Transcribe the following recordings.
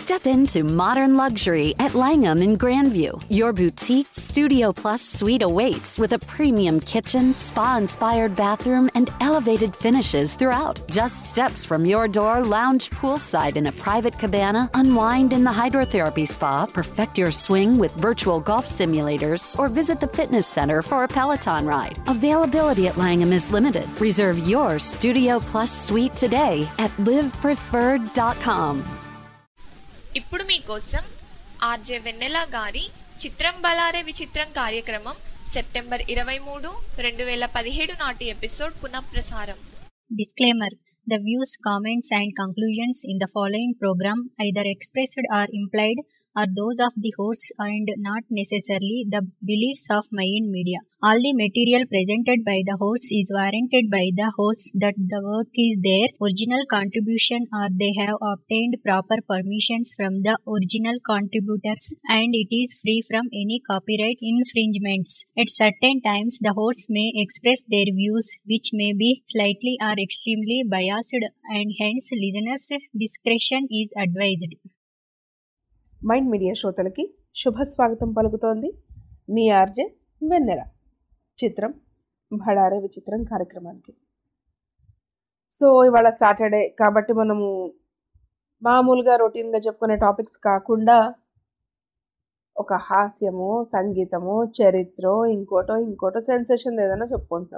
Step into modern luxury at Langham in Grandview. Your boutique Studio Plus suite awaits with a premium kitchen, spa inspired bathroom, and elevated finishes throughout. Just steps from your door, lounge poolside in a private cabana, unwind in the hydrotherapy spa, perfect your swing with virtual golf simulators, or visit the fitness center for a Peloton ride. Availability at Langham is limited. Reserve your Studio Plus suite today at livepreferred.com. ఇప్పుడు మీకోసం RJ వెన్నెల గారి చిత్రం బలారే విచిత్రం కార్యక్రమం September ఇరవై మూడు రెండు వేల పదిహేడు నాటి ఎపిసోడ్ పునఃప్రసారం Disclaimer The views, comments, and conclusions in the following program, either expressed or implied, are those of the hosts and not necessarily the beliefs of Mayan Media. All the material presented by the hosts is warranted by the hosts that the work is their original contribution or they have obtained proper permissions from the original contributors and it is free from any copyright infringements. At certain times, the hosts may express their views which may be slightly or extremely biased and hence listeners' discretion is advised. Mind Media శ్రోతలకి శుభ స్వాగతం పలుకుతోంది మీ RJ వెన్నెల చిత్రం భడారే విచిత్రం కార్యక్రమానికి so ఇవాళ Saturday కాబట్టి మనము మామూలుగా రొటీన్గా చెప్పుకునే టాపిక్స్ కాకుండా ఒక హాస్యము సంగీతము చరిత్ర ఇంకోటో ఇంకోటో సెన్సేషన్ ఏదైనా చెప్పుకుంటాం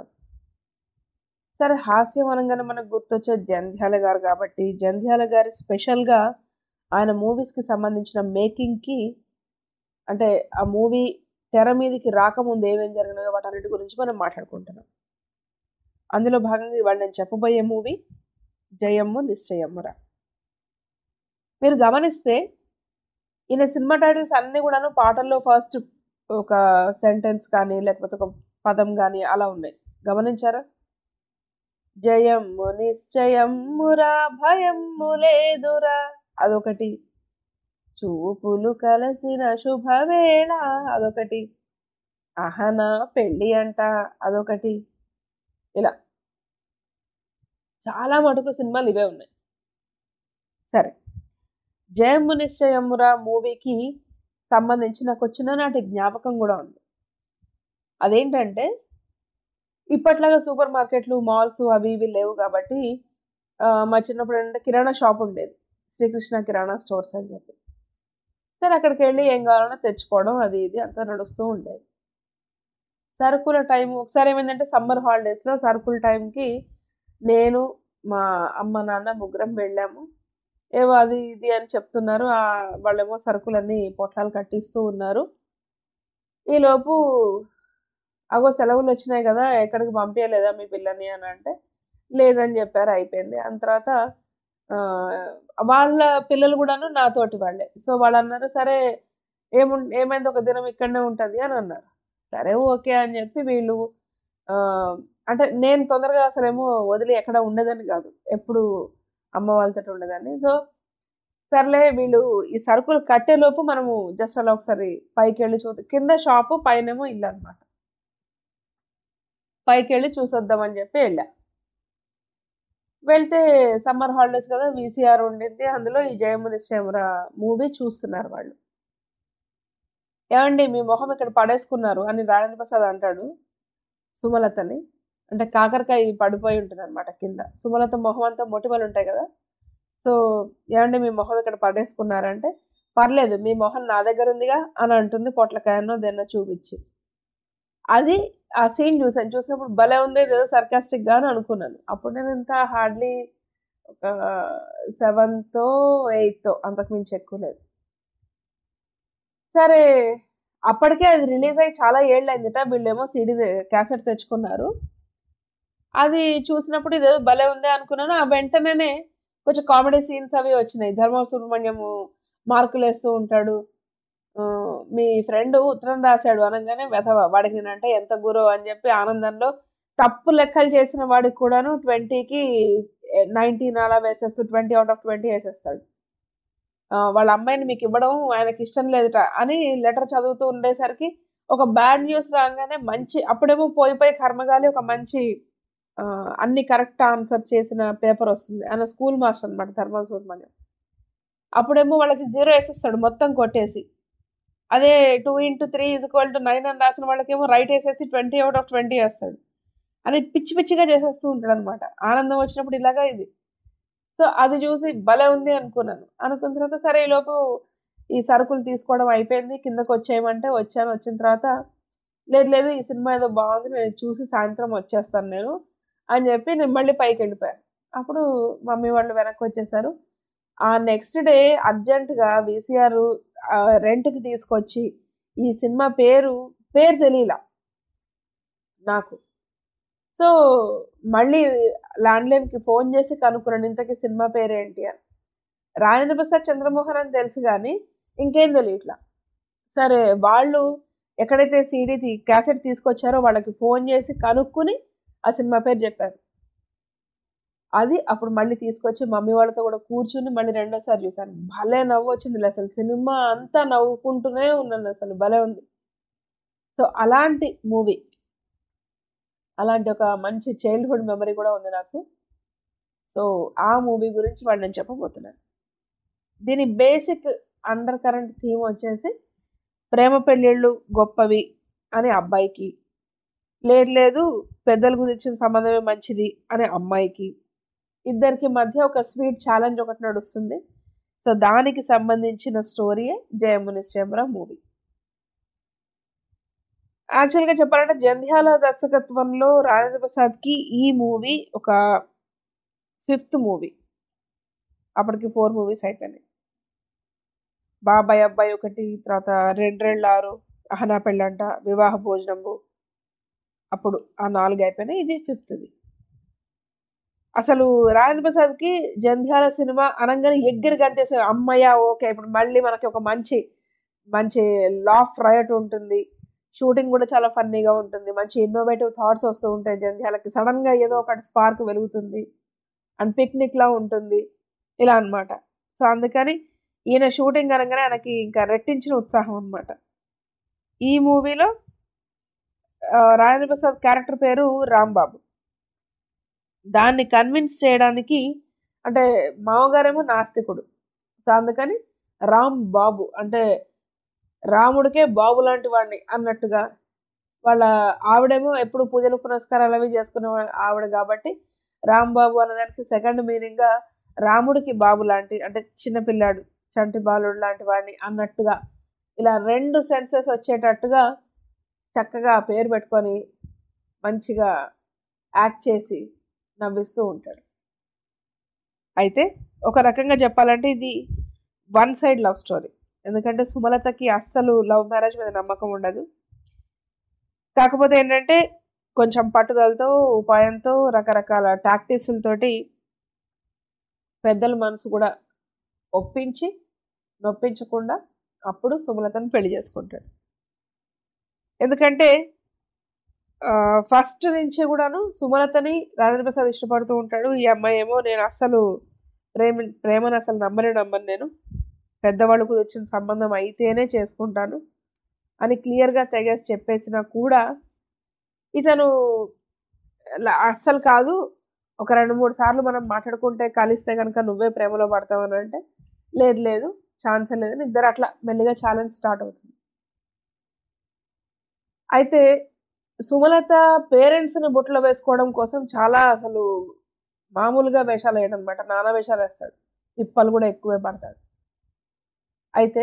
సరే హాస్యం అనగానే మనకు గుర్తొచ్చే జంధ్యాల గారు కాబట్టి జంధ్యాల గారి స్పెషల్గా ఆయన మూవీస్కి సంబంధించిన మేకింగ్కి అంటే ఆ మూవీ తెర మీదకి రాకముందు ఏమేం జరిగినాయో వాటన్నిటి గురించి మనం మాట్లాడుకుంటున్నాం అందులో భాగంగా ఇవాళ నేను చెప్పబోయే మూవీ జయమ్ము నిశ్చయమ్మురా మీరు గమనిస్తే ఈయన సినిమా టైటిల్స్ అన్నీ కూడాను పాటల్లో ఫస్ట్ ఒక సెంటెన్స్ కానీ లేకపోతే ఒక పదం కానీ అలా ఉన్నాయి గమనించారా జయమ్ము నిశ్చయమ్మురా భయమ్ము లేదురా అదొకటి చూపులు కలసిన శుభవేళ అదొకటి అహన పెళ్ళి అంట అదొకటి ఇలా చాలా మటుకు సినిమాలు ఇవే ఉన్నాయి సరే జయమ్ము నిశ్చయమ్మురా మూవీకి సంబంధించి నాకు చిన్ననాటి జ్ఞాపకం కూడా ఉంది అదేంటంటే ఇప్పట్లాగా సూపర్ మార్కెట్లు మాల్స్ అవి ఇవి లేవు కాబట్టి మా చిన్నప్పుడు ఏంటంటే కిరాణా షాప్ ఉండేది శ్రీకృష్ణ కిరాణా స్టోర్స్ అని చెప్పి సరే అక్కడికి వెళ్ళి ఏం కావాలన్నా తెచ్చుకోవడం అది ఇది అంతా నడుస్తూ ఉండేది సరుకుల టైం ఒకసారి ఏమైందంటే సమ్మర్ హాలిడేస్లో సరుకుల టైంకి నేను మా అమ్మ నాన్న ముగ్గురం వెళ్ళాము ఏవో అది ఇది అని చెప్తున్నారు వాళ్ళేమో సరుకులన్నీ పొట్లాలు కట్టిస్తూ ఉన్నారు ఈలోపు అగో సెలవులు వచ్చినాయి కదా ఎక్కడికి పంపించలేదా మీ పిల్లని అని అంటే లేదని చెప్పారు అయిపోయింది అంత తర్వాత వాళ్ళ పిల్లలు కూడాను నాతోటి వాళ్ళే సో వాళ్ళు అన్నారు సరే ఏము ఏమైంది ఒక దినం ఇక్కడనే ఉంటుంది అని అన్నారు సరే ఓకే అని చెప్పి వీళ్ళు అంటే నేను తొందరగా అసలేమో వదిలి ఎక్కడ ఉండదని కాదు ఎప్పుడు అమ్మ వాళ్ళతో ఉండదని సో సర్లే వీళ్ళు ఈ సరుకులు కట్టేలోపు మనము జస్ట్ అలా ఒకసారి పైకి వెళ్ళి చూ కింద షాపు పైనేమో ఇల్లు అనమాట పైకి వెళ్ళి చూసొద్దామని చెప్పి వెళ్ళా వెళ్తే సమ్మర్ హాలిడేస్ కదా వీసీఆర్ ఉండింది అందులో ఈ జయము నిశ్చయమురా మూవీ చూస్తున్నారు వాళ్ళు ఏమండి మీ మొహం ఇక్కడ పడేసుకున్నారు అని రాజేంద్ర ప్రసాద్ అంటాడు సుమలతని అంటే కాకరకాయ పడిపోయి ఉంటుంది అనమాట కింద సుమలత మొహం అంతా మొటిమలు ఉంటాయి కదా సో ఏమండి మీ మొహం ఇక్కడ పడేసుకున్నారంటే పర్లేదు మీ మొహం నా దగ్గర ఉందిగా అని అంటుంది పొట్లకాయనో దేన్నో చూపించి అది ఆ సీన్ చూసాను చూసినప్పుడు భలే ఉంది ఏదో సర్కాస్టిక్గా అని అనుకున్నాను అప్పుడు నేను ఇంత హార్డ్లీ ఒక సెవెంతో ఎయిత్తో అంతకు మించి ఎక్కువ లేదు సరే అప్పటికే అది రిలీజ్ అయ్యి చాలా ఏళ్ళు అయిందిట వీళ్ళేమో సిడీ క్యాసెట్ తెచ్చుకున్నారు అది చూసినప్పుడు ఇదేదో భలే ఉంది అనుకున్నాను ఆ వెంటనే కొంచెం కామెడీ సీన్స్ అవి వచ్చినాయి ధర్మ సుబ్రహ్మణ్యము మార్కులు వేస్తూ ఉంటాడు మీ ఫ్రెండ్ ఉత్తరం రాశాడు అనగానే వెధవ వాడికి నేనంటే ఎంత గురో అని చెప్పి ఆనందంలో తప్పు లెక్కలు చేసిన వాడికి కూడాను ట్వంటీకి నైన్టీన్ అలా వేసేస్తూ ట్వంటీ అవుట్ ఆఫ్ ట్వంటీ వేసేస్తాడు వాళ్ళ అమ్మాయిని మీకు ఇవ్వడం ఆయనకి ఇష్టం లేదుట అని లెటర్ చదువుతూ ఉండేసరికి ఒక బ్యాడ్ న్యూస్ రాగానే మంచి అప్పుడేమో పోయి పోయి కర్మగాలి ఒక మంచి అన్ని కరెక్ట్ ఆన్సర్ చేసిన పేపర్ వస్తుంది ఆయన స్కూల్ మాస్టర్ అనమాట ధర్మ సుబ్రహ్మణ్యం అప్పుడేమో వాళ్ళకి జీరో వేసేస్తాడు మొత్తం కొట్టేసి అదే two into three is equal to nine అని రాసిన వాళ్ళకేమో రైట్ వేసేసి ట్వంటీ అవుట్ ఆఫ్ ట్వంటీ వేస్తాడు అది పిచ్చి పిచ్చిగా చేసేస్తూ ఉంటాడు అనమాట ఆనందం వచ్చినప్పుడు ఇలాగా ఇది సో అది చూసి భలే ఉంది అనుకున్నాను అనుకున్న తర్వాత సరే ఈలోపు ఈ సరుకులు తీసుకోవడం అయిపోయింది కిందకు వచ్చేయమంటే వచ్చాను వచ్చిన తర్వాత లేదు లేదు ఈ సినిమా ఏదో బాగుంది నేను చూసి సాయంత్రం వచ్చేస్తాను నేను అని చెప్పి నేను మళ్ళీ పైకి వెళ్ళిపోయాను అప్పుడు మమ్మీ వాళ్ళు వెనక్కి వచ్చేసారు ఆ నెక్స్ట్ డే అర్జెంటుగా వీసీఆర్ రెంట్కి తీసుకొచ్చి ఈ సినిమా పేరు పేరు తెలియలా నాకు సో మళ్ళీ ల్యాండ్లైన్కి ఫోన్ చేసి కనుక్కున్నాను ఇంతకీ సినిమా పేరు ఏంటి అని రాజేంద్ర ప్రసాద్ చంద్రమోహన్ అని తెలుసు కానీ ఇంకేం తెలియట్లా సరే వాళ్ళు ఎక్కడైతే సీడీ తీ క్యాసెట్ తీసుకొచ్చారో వాళ్ళకి ఫోన్ చేసి కనుక్కుని ఆ సినిమా పేరు చెప్పారు అది అప్పుడు మళ్ళీ తీసుకొచ్చి మమ్మీ వాళ్ళతో కూడా కూర్చుని మళ్ళీ రెండోసారి చూశాను భలే నవ్వు వచ్చింది అసలు సినిమా అంతా నవ్వుకుంటూనే ఉన్నాను అసలు భలే ఉంది సో అలాంటి మూవీ అలాంటి ఒక మంచి చైల్డ్హుడ్ మెమరీ కూడా ఉంది నాకు సో ఆ మూవీ గురించి వాడు నేను చెప్పబోతున్నాను దీని బేసిక్ అండర్ కరెంట్ థీమ్ వచ్చేసి ప్రేమ పెళ్ళిళ్ళు గొప్పవి అని అబ్బాయికి లేదు లేదు పెద్దల గురించిన సంబంధమే మంచిది అనే అమ్మాయికి ఇద్దరికి మధ్య ఒక స్వీట్ ఛాలెంజ్ ఒకటి నడుస్తుంది సో దానికి సంబంధించిన స్టోరీయే జయమునిశ్చంద్ర మూవీ యాక్చువల్గా చెప్పాలంటే జంధ్యాల దర్శకత్వంలో రాజేంద్ర ప్రసాద్కి ఈ మూవీ ఒక ఫిఫ్త్ మూవీ అప్పటికి ఫోర్ మూవీస్ అయిపోయినాయి బాబాయ్ అబ్బాయి ఒకటి తర్వాత రెండ్రెళ్ళారు అహనా పెళ్ళంట వివాహ భోజనము అప్పుడు ఆ నాలుగు అయిపోయినాయి ఇది ఫిఫ్త్ది అసలు రాజేంద్ర ప్రసాద్కి జంధ్యాల సినిమా అనగానే ఎగ్గరి గంతేసే అమ్మయ్య ఓకే ఇప్పుడు మళ్ళీ మనకి ఒక మంచి మంచి లాఫ్ రైట్ ఉంటుంది షూటింగ్ కూడా చాలా ఫన్నీగా ఉంటుంది మంచి ఇన్నోవేటివ్ థాట్స్ వస్తూ ఉంటాయి జంధ్యాలకి సడన్గా ఏదో ఒకటి స్పార్క్ వెలుగుతుంది అండ్ పిక్నిక్లా ఉంటుంది ఇలా అనమాట సో అందుకని ఈయన షూటింగ్ అనగానే ఆయనకి ఇంకా రెట్టించిన ఉత్సాహం అనమాట ఈ మూవీలో రాజేంద్ర ప్రసాద్ క్యారెక్టర్ పేరు రాంబాబు దాన్ని కన్విన్స్ చేయడానికి అంటే మామగారేమో నాస్తికుడు సో అందుకని రామ్ బాబు అంటే రాముడికే బాబు లాంటి వాడిని అన్నట్టుగా వాళ్ళ ఆవిడేమో ఎప్పుడు పూజలు పునస్కారాలు అవి చేసుకునే ఆవిడ కాబట్టి రాంబాబు అన్నదానికి సెకండ్ మీనింగ్గా రాముడికి బాబు లాంటి అంటే చిన్నపిల్లాడు చంటి బాలుడు లాంటి వాడిని అన్నట్టుగా ఇలా రెండు సెన్సెస్ వచ్చేటట్టుగా చక్కగా పేరు పెట్టుకొని మంచిగా యాక్ట్ చేసి నవ్విస్తూ ఉంటాడు అయితే ఒక రకంగా చెప్పాలంటే ఇది వన్ సైడ్ లవ్ స్టోరీ ఎందుకంటే సుమలతకి అస్సలు లవ్ మ్యారేజ్ మీద నమ్మకం ఉండదు కాకపోతే ఏంటంటే కొంచెం పట్టుదలతో ఉపాయంతో రకరకాల టాక్టిక్స్లతోటి పెద్దల మనసు కూడా ఒప్పించి నొప్పించకుండా అప్పుడు సుమలతను పెళ్లి చేసుకుంటాడు ఎందుకంటే ఫస్ట్ నుంచి కూడాను సుమలతని రాజేంద్ర ప్రసాద్ ఇష్టపడుతూ ఉంటాడు ఈ అమ్మాయి ఏమో నేను అస్సలు ప్రేమ ప్రేమను అసలు నమ్మనే నమ్మను నేను పెద్దవాళ్ళకు వచ్చిన సంబంధం అయితేనే చేసుకుంటాను అని క్లియర్గా తెగేసి చెప్పేసినా కూడా ఇతను అస్సలు కాదు ఒక రెండు మూడు సార్లు మనం మాట్లాడుకుంటే కలిస్తే కనుక నువ్వే ప్రేమలో పడతావని అంటే లేదు లేదు ఛాన్స్ లేదని ఇద్దరు అట్లా మెల్లిగా ఛాలెంజ్ స్టార్ట్ అవుతుంది అయితే సుమలత పేరెంట్స్ని బుట్టలో వేసుకోవడం కోసం చాలా అసలు మామూలుగా వేషాలు వేయడం అనమాట నానా వేషాలు వేస్తాడు తిప్పలు కూడా ఎక్కువే పడతాడు అయితే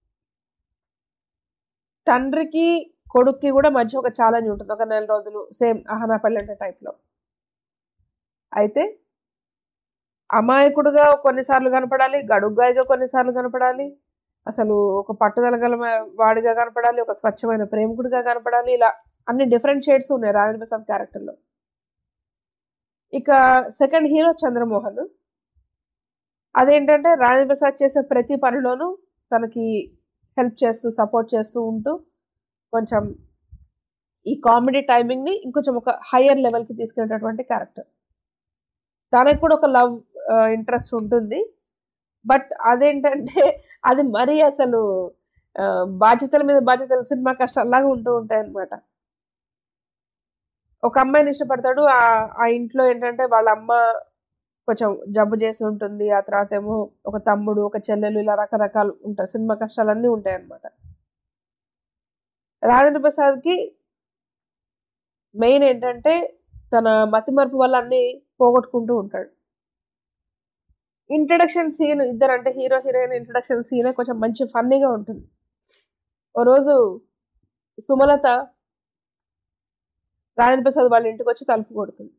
తండ్రికి కొడుక్కి కూడా మధ్య ఒక ఛాలెంజ్ ఉంటుంది ఒక నెల రోజులు సేమ్ అహనా పెళ్ళంటే టైప్లో అయితే అమాయకుడుగా కొన్నిసార్లు కనపడాలి గడుగ్గాయిగా కొన్నిసార్లు కనపడాలి అసలు ఒక పట్టుదల గల వాడిగా కనపడాలి ఒక స్వచ్ఛమైన ప్రేమికుడిగా కనపడాలి ఇలా అన్ని డిఫరెంట్ షేడ్స్ ఉన్నాయి రాజేంద్ర ప్రసాద్ క్యారెక్టర్లో ఇక సెకండ్ హీరో చంద్రమోహన్ అదేంటంటే రాజేంద్ర ప్రసాద్ చేసే ప్రతి పనిలోనూ తనకి హెల్ప్ చేస్తూ సపోర్ట్ చేస్తూ ఉంటూ కొంచెం ఈ కామెడీ టైమింగ్ని ఇంకొంచెం ఒక హయ్యర్ లెవెల్కి తీసుకెళ్ళేటటువంటి క్యారెక్టర్ తనకు కూడా ఒక లవ్ ఇంట్రెస్ట్ ఉంటుంది బట్ అదేంటంటే అది మరీ అసలు బాధ్యతల మీద బాధ్యతల సినిమా కష్టాల్లాగా ఉంటూ ఉంటాయి అన్నమాట ఒక అమ్మాయిని ఇష్టపడతాడు ఆ ఇంట్లో ఏంటంటే వాళ్ళ అమ్మ కొంచెం జబ్బు చేసి ఉంటుంది ఆ తర్వాత ఏమో ఒక తమ్ముడు ఒక చెల్లెలు ఇలా రకరకాలు ఉంటాయి సినిమా కష్టాలన్నీ ఉంటాయి అన్నమాట రాజేంద్ర ప్రసాద్కి మెయిన్ ఏంటంటే తన మతిమరుపు వల్ల అన్ని పోగొట్టుకుంటూ ఉంటాడు ఇంట్రడక్షన్ సీన్ ఇద్దరు అంటే హీరో హీరోయిన్ ఇంట్రడక్షన్ సీన్ కొంచెం మంచి ఫన్నీగా ఉంటుంది ఓ రోజు సుమలత రాజేంద్ర ప్రసాద్ వాళ్ళ ఇంటికి వచ్చి తలుపు కొడుతుంది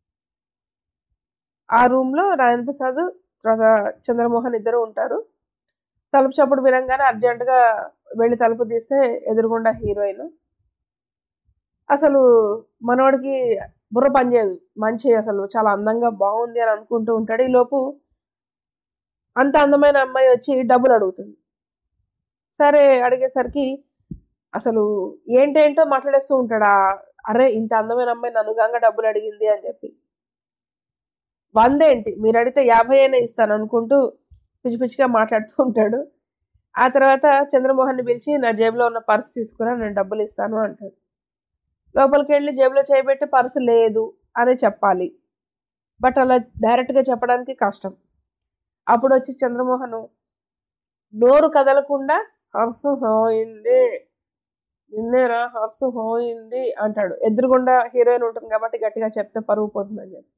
ఆ రూమ్ లో రాజేంద్ర ప్రసాద్ తర్వాత చంద్రమోహన్ ఇద్దరు ఉంటారు తలుపు చప్పుడు వినంగానే అర్జెంట్ గా వెళ్ళి తలుపు తీస్తే ఎదురుగుండా హీరోయిన్ అసలు మనోడికి బుర్ర పనిచేయదు మంచి అసలు చాలా అందంగా బాగుంది అని అనుకుంటూ ఉంటాడు ఈ లోపు అంత అందమైన అమ్మాయి వచ్చి డబ్బులు అడుగుతుంది సరే అడిగేసరికి అసలు ఏంటేంటో మాట్లాడేస్తూ ఉంటాడు ఆ, అరే ఇంత అందమైన అమ్మాయి నన్ను గంగ డబ్బులు అడిగింది అని చెప్పి వందేంటి మీరు అడిగితే యాభై అయినా ఇస్తాను అనుకుంటూ పిచ్చి పిచ్చిగా మాట్లాడుతూ ఉంటాడు ఆ తర్వాత చంద్రమోహన్ని పిలిచి నా జేబులో ఉన్న పర్స్ తీసుకురా నేను డబ్బులు ఇస్తాను అంటాడు లోపలికి వెళ్ళి జేబులో చేయబెట్టి పర్సు లేదు అనే చెప్పాలి బట్ అలా డైరెక్ట్గా చెప్పడానికి కష్టం అప్పుడు వచ్చి చంద్రమోహన్ నోరు కదలకుండా హర్సు హోయింది నిన్నేరా హర్సు హోయింది అంటాడు ఎదురుగుండా హీరోయిన్ ఉంటుంది కాబట్టి గట్టిగా చెప్తే పరుగు పోతుందని చెప్పి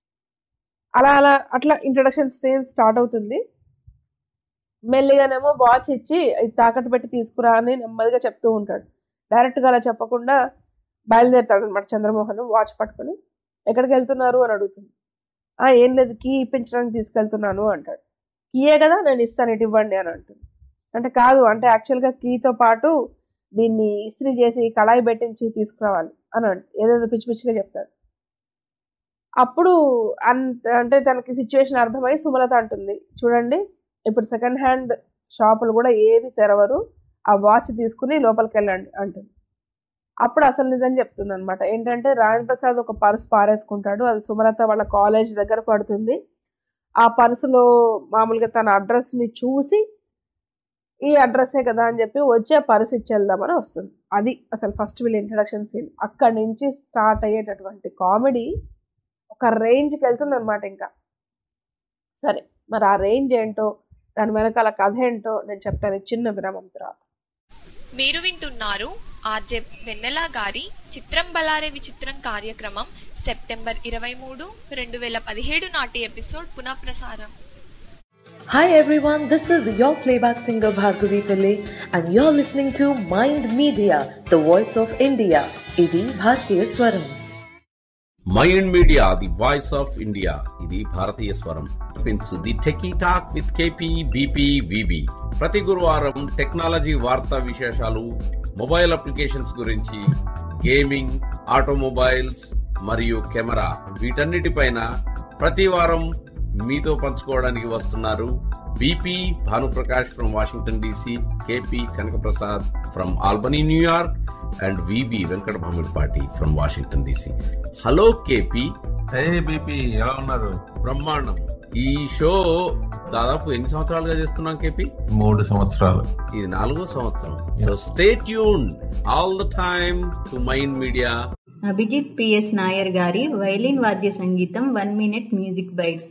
అలా అలా అట్లా ఇంట్రడక్షన్ సీన్ స్టార్ట్ అవుతుంది మెల్లిగానేమో వాచ్ ఇచ్చి ఇది తాకట్టు పెట్టి తీసుకురా అని నెమ్మదిగా చెప్తూ ఉంటాడు డైరెక్ట్గా అలా చెప్పకుండా బయలుదేరుతాడు అనమాట చంద్రమోహన్ వాచ్ పట్టుకొని ఎక్కడికి వెళ్తున్నారు అని అడుగుతుంది "ఆ, ఏం లేదు కీ ఇప్పించడానికి తీసుకెళ్తున్నాను అంటాడు కీయే కదా నేను ఇస్తాను ఇటు ఇవ్వండి అని అంటుంది అంటే కాదు అంటే యాక్చువల్గా కీతో పాటు దీన్ని ఇస్త్రీ చేసి కళాయి పెట్టించి తీసుకురావాలి అని అంట ఏదేదో పిచ్చి పిచ్చిగా చెప్తాడు అప్పుడు అంత అంటే తనకి సిచ్యువేషన్ అర్థమై సుమలత అంటుంది చూడండి ఇప్పుడు సెకండ్ హ్యాండ్ షాపులు కూడా ఏవి తెరవరు ఆ వాచ్ తీసుకుని లోపలికి వెళ్ళండి అంటుంది అప్పుడు అసలు నిజం చెప్తుంది అనమాట ఏంటంటే రాయన్ ప్రసాద్ ఒక పర్స్ పారేసుకుంటాడు అది సుమలత వాళ్ళ కాలేజ్ దగ్గర పడుతుంది ఆ పర్సులో మామూలుగా తన అడ్రస్ని చూసి ఈ అడ్రస్సే కదా అని చెప్పి వచ్చి ఆ పర్స్ ఇచ్చేద్దామని వస్తుంది అది అసలు ఫస్ట్ వీళ్ళ ఇంట్రడక్షన్ సీన్ అక్కడి నుంచి స్టార్ట్ అయ్యేటటువంటి కామెడీ ఒక రేంజ్కి వెళ్తుంది అనమాట ఇంకా సరే మరి ఆ రేంజ్ ఏంటో దాని వెనకాల కథ ఏంటో నేను చెప్తాను ఈ చిన్న విరామం తర్వాత మీరు వింటున్నారు ఆర్జే వెన్నెల గారి చిత్రం బలారే విచిత్రం కార్యక్రమం సెప్టెంబర్ ఇరవై మూడు రెండు వేల పదిహేడు నాటి ఎపిసోడ్ పునఃప్రసారం Hi everyone, this is your playback singer Bhargavi Pillai and you're listening to Mind Media, the voice of India. Idi Bhartiya Swaram. Mind media the voice of India ఇది భారతీయ స్వరం పెంచు the Techie Talk with K P B P V B ప్రతి గురువారం technology వార్తా విశేషాలు mobile applications గురించి gaming automobiles మరియు కెమెరా వీటన్నిటిపైన ప్రతి వారం మీతో పంచుకోవడానికి వస్తున్నారు B P Bhanuprakash from Washington D C K P Kanakaprasad from Albany New York and V B Venkata Bhamidipati from Washington D C hello K P hey B P ఎలా ఉన్నారు బ్రహ్మాండం ఈ షో దాదాపు ఎన్ని సంవత్సరాలుగా చేస్తున్నాం కేపీ మూడు సంవత్సరాలు ఇది నాలుగో సంవత్సరం so stay tune all the time to mind Media Abhijit P S Nair గారి వైలిన్ వాద్య సంగీతం one minute music bite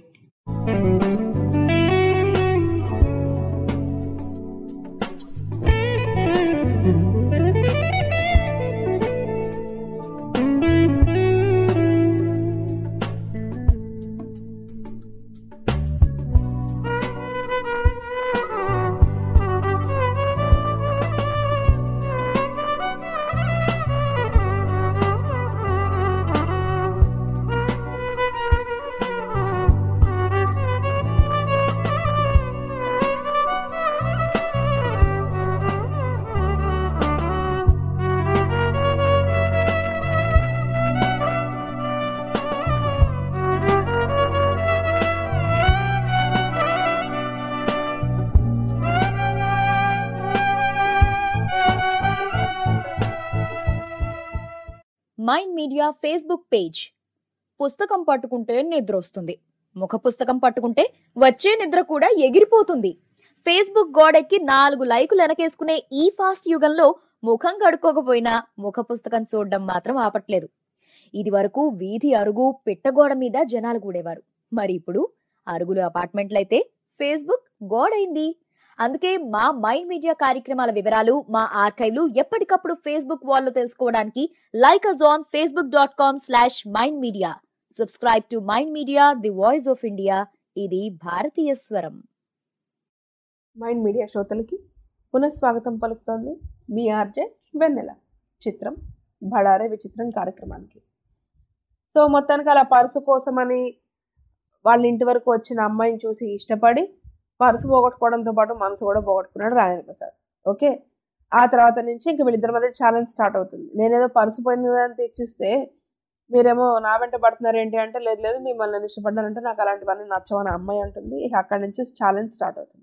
Mind Media Facebook page పుస్తకం పట్టుకుంటే నిద్ర వస్తుంది ముఖ పుస్తకం పట్టుకుంటే వచ్చే నిద్ర కూడా ఎగిరిపోతుంది ఫేస్బుక్ గోడెక్కి నాలుగు లైకులు వెనకేసుకునే ఈ ఫాస్ట్ యుగంలో ముఖం కడుక్కోకపోయినా ముఖ పుస్తకం చూడడం మాత్రం ఆపట్లేదు ఇది వరకు వీధి అరుగు పిట్టగోడ మీద జనాలు కూడేవారు మరి ఇప్పుడు అరుగులు అపార్ట్మెంట్లయితే ఫేస్బుక్ గోడైంది అందుకే మా మైండ్ మీడియా కార్యక్రమాల వివరాలు మా ఆర్కైవ్లు ఎప్పటికప్పుడు ఫేస్బుక్ వాల్లో తెలుసుకోవడానికి like us on Facebook dot com slash Mind Media subscribe to mind media the voice of India ఇది భారతీయ స్వరం మైండ్ మీడియా శ్రోతలకి పునఃస్వాగతం పలుకుతోంది మీ ఆర్జే వెన్నెల చిత్రం బడారే విచిత్రం కార్యక్రమానికి సో మొత్తానికి అలా పర్సు కోసమని వాళ్ళ ఇంటి వరకు వచ్చిన అమ్మాయిని చూసి ఇష్టపడి పర్సు పోగొట్టుకోవడంతో పాటు మనసు కూడా పోగొట్టుకున్నాడు రాజేంద్ర ప్రసాద్ ఓకే ఆ తర్వాత నుంచి ఇంక వీళ్ళిద్దరి మధ్య ఛాలెంజ్ స్టార్ట్ అవుతుంది నేనేదో పర్సు పోయిందని తెచ్చిస్తే మీరేమో నా వెంట పడుతున్నారు ఏంటి అంటే లేదు లేదు మిమ్మల్ని నేను ఇష్టపడ్డానంటే నాకు అలాంటివన్నీ నచ్చవని అమ్మాయి అంటుంది ఇక అక్కడి నుంచి ఛాలెంజ్ స్టార్ట్ అవుతుంది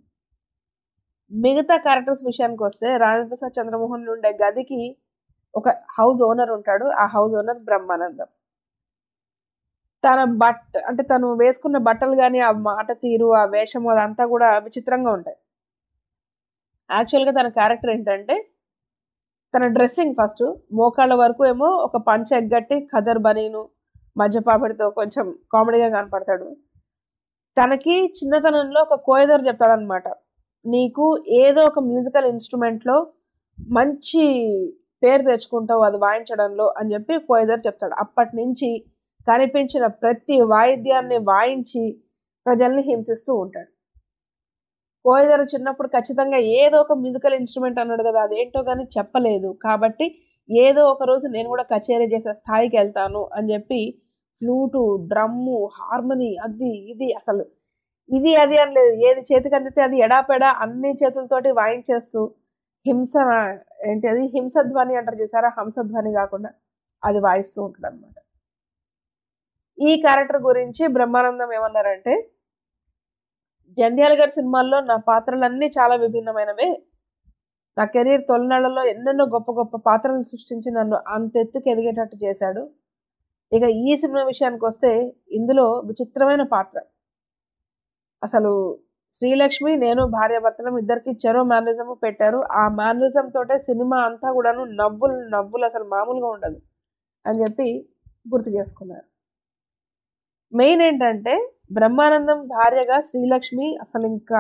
మిగతా క్యారెక్టర్స్ విషయానికి వస్తే రాజేంద్ర ప్రసాద్ చంద్రమోహన్ ఉండే గదికి ఒక హౌస్ ఓనర్ ఉంటాడు ఆ హౌస్ ఓనర్ బ్రహ్మానందం తన బట్ట అంటే తను వేసుకున్న బట్టలు కానీ ఆ మాట తీరు ఆ వేషము అదంతా కూడా విచిత్రంగా ఉంటాయి యాక్చువల్గా తన క్యారెక్టర్ ఏంటంటే తన డ్రెస్సింగ్ ఫస్ట్ మోకాళ్ళ వరకు ఏమో ఒక పంచ ఎగ్గట్టి ఖదర్ బనీను మధ్యపాపడితో కొంచెం కామెడీగా కనపడతాడు తనకి చిన్నతనంలో ఒక కోయదర్ చెప్తాడనమాట నీకు ఏదో ఒక మ్యూజికల్ ఇన్స్ట్రుమెంట్లో మంచి పేరు తెచ్చుకుంటావు అది వాయించడంలో అని చెప్పి కోయదర్ చెప్తాడు అప్పటి నుంచి కనిపించిన ప్రతి వాయిద్యాన్ని వాయించి ప్రజల్ని హింసిస్తూ ఉంటాడు కోయదర్ చిన్నప్పుడు ఖచ్చితంగా ఏదో ఒక మ్యూజికల్ ఇన్స్ట్రుమెంట్ అన్నాడు కదా అదేంటో కానీ చెప్పలేదు కాబట్టి ఏదో ఒక రోజు నేను కూడా కచేరీ చేసే స్థాయికి వెళ్తాను అని చెప్పి ఫ్లూటు డ్రమ్ము హార్మోని అది ఇది అసలు ఇది అది అని లేదు ఏది చేతికి అందితే అది ఎడాపెడా అన్ని చేతులతోటి వాయించేస్తూ హింస ఏంటి అది హింసధ్వని అంటారు చూసారా హంసధ్వని కాకుండా అది వాయిస్తూ ఉంటాడు అనమాట ఈ క్యారెక్టర్ గురించి బ్రహ్మానందం ఏమన్నారంటే జంధ్యాల గారి సినిమాల్లో నా పాత్రలన్నీ చాలా విభిన్నమైనవే నా కెరీర్ తొలినాళ్లలో ఎన్నెన్నో గొప్ప గొప్ప పాత్రలను సృష్టించి నన్ను అంత ఎత్తుకు ఎదిగేటట్టు చేశాడు ఇక ఈ సినిమా విషయానికి వస్తే ఇందులో విచిత్రమైన పాత్ర అసలు శ్రీలక్ష్మి నేను భార్యాభర్తలం ఇద్దరికి చెరో మేనరిజం పెట్టారు ఆ మేనరిజం తోటే సినిమా అంతా కూడాను నవ్వులు నవ్వులు అసలు మామూలుగా ఉండదు అని చెప్పి గుర్తు చేసుకున్నారు మెయిన్ ఏంటంటే బ్రహ్మానందం భార్యగా శ్రీలక్ష్మి అసలు ఇంకా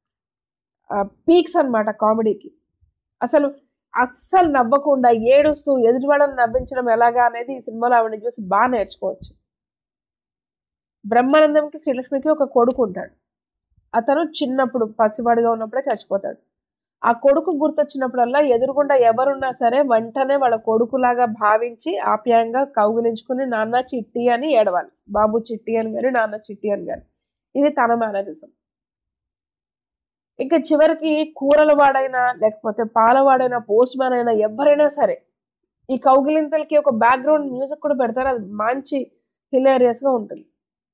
పీక్స్ అన్నమాట కామెడీకి అసలు అస్సలు నవ్వకుండా ఏడుస్తూ ఎదుటివాళ్ళని నవ్వించడం ఎలాగా అనేది ఈ సినిమాలో ఆవిడని చూసి బాగా నేర్చుకోవచ్చు బ్రహ్మానందంకి శ్రీలక్ష్మికి ఒక కొడుకు ఉంటాడు అతను చిన్నప్పుడు పసివాడిగా ఉన్నప్పుడే చచ్చిపోతాడు ఆ కొడుకు గుర్తొచ్చినప్పుడల్లా ఎదురుగుండా ఎవరున్నా సరే వెంటనే వాళ్ళ కొడుకులాగా భావించి ఆప్యాయంగా కౌగిలించుకుని నాన్న చిట్టి అని ఏడవాలి బాబు చిట్టి అని కానీ నాన్న చిట్టి అని కానీ ఇది తన మేనరిజం ఇంకా చివరికి కూరల వాడైనా లేకపోతే పాల వాడైనా పోస్ట్ మ్యాన్ అయినా ఎవరైనా సరే ఈ కౌగిలింతలకి ఒక బ్యాక్గ్రౌండ్ మ్యూజిక్ కూడా పెడతారు అది మంచి హిలేరియస్ గా ఉంటుంది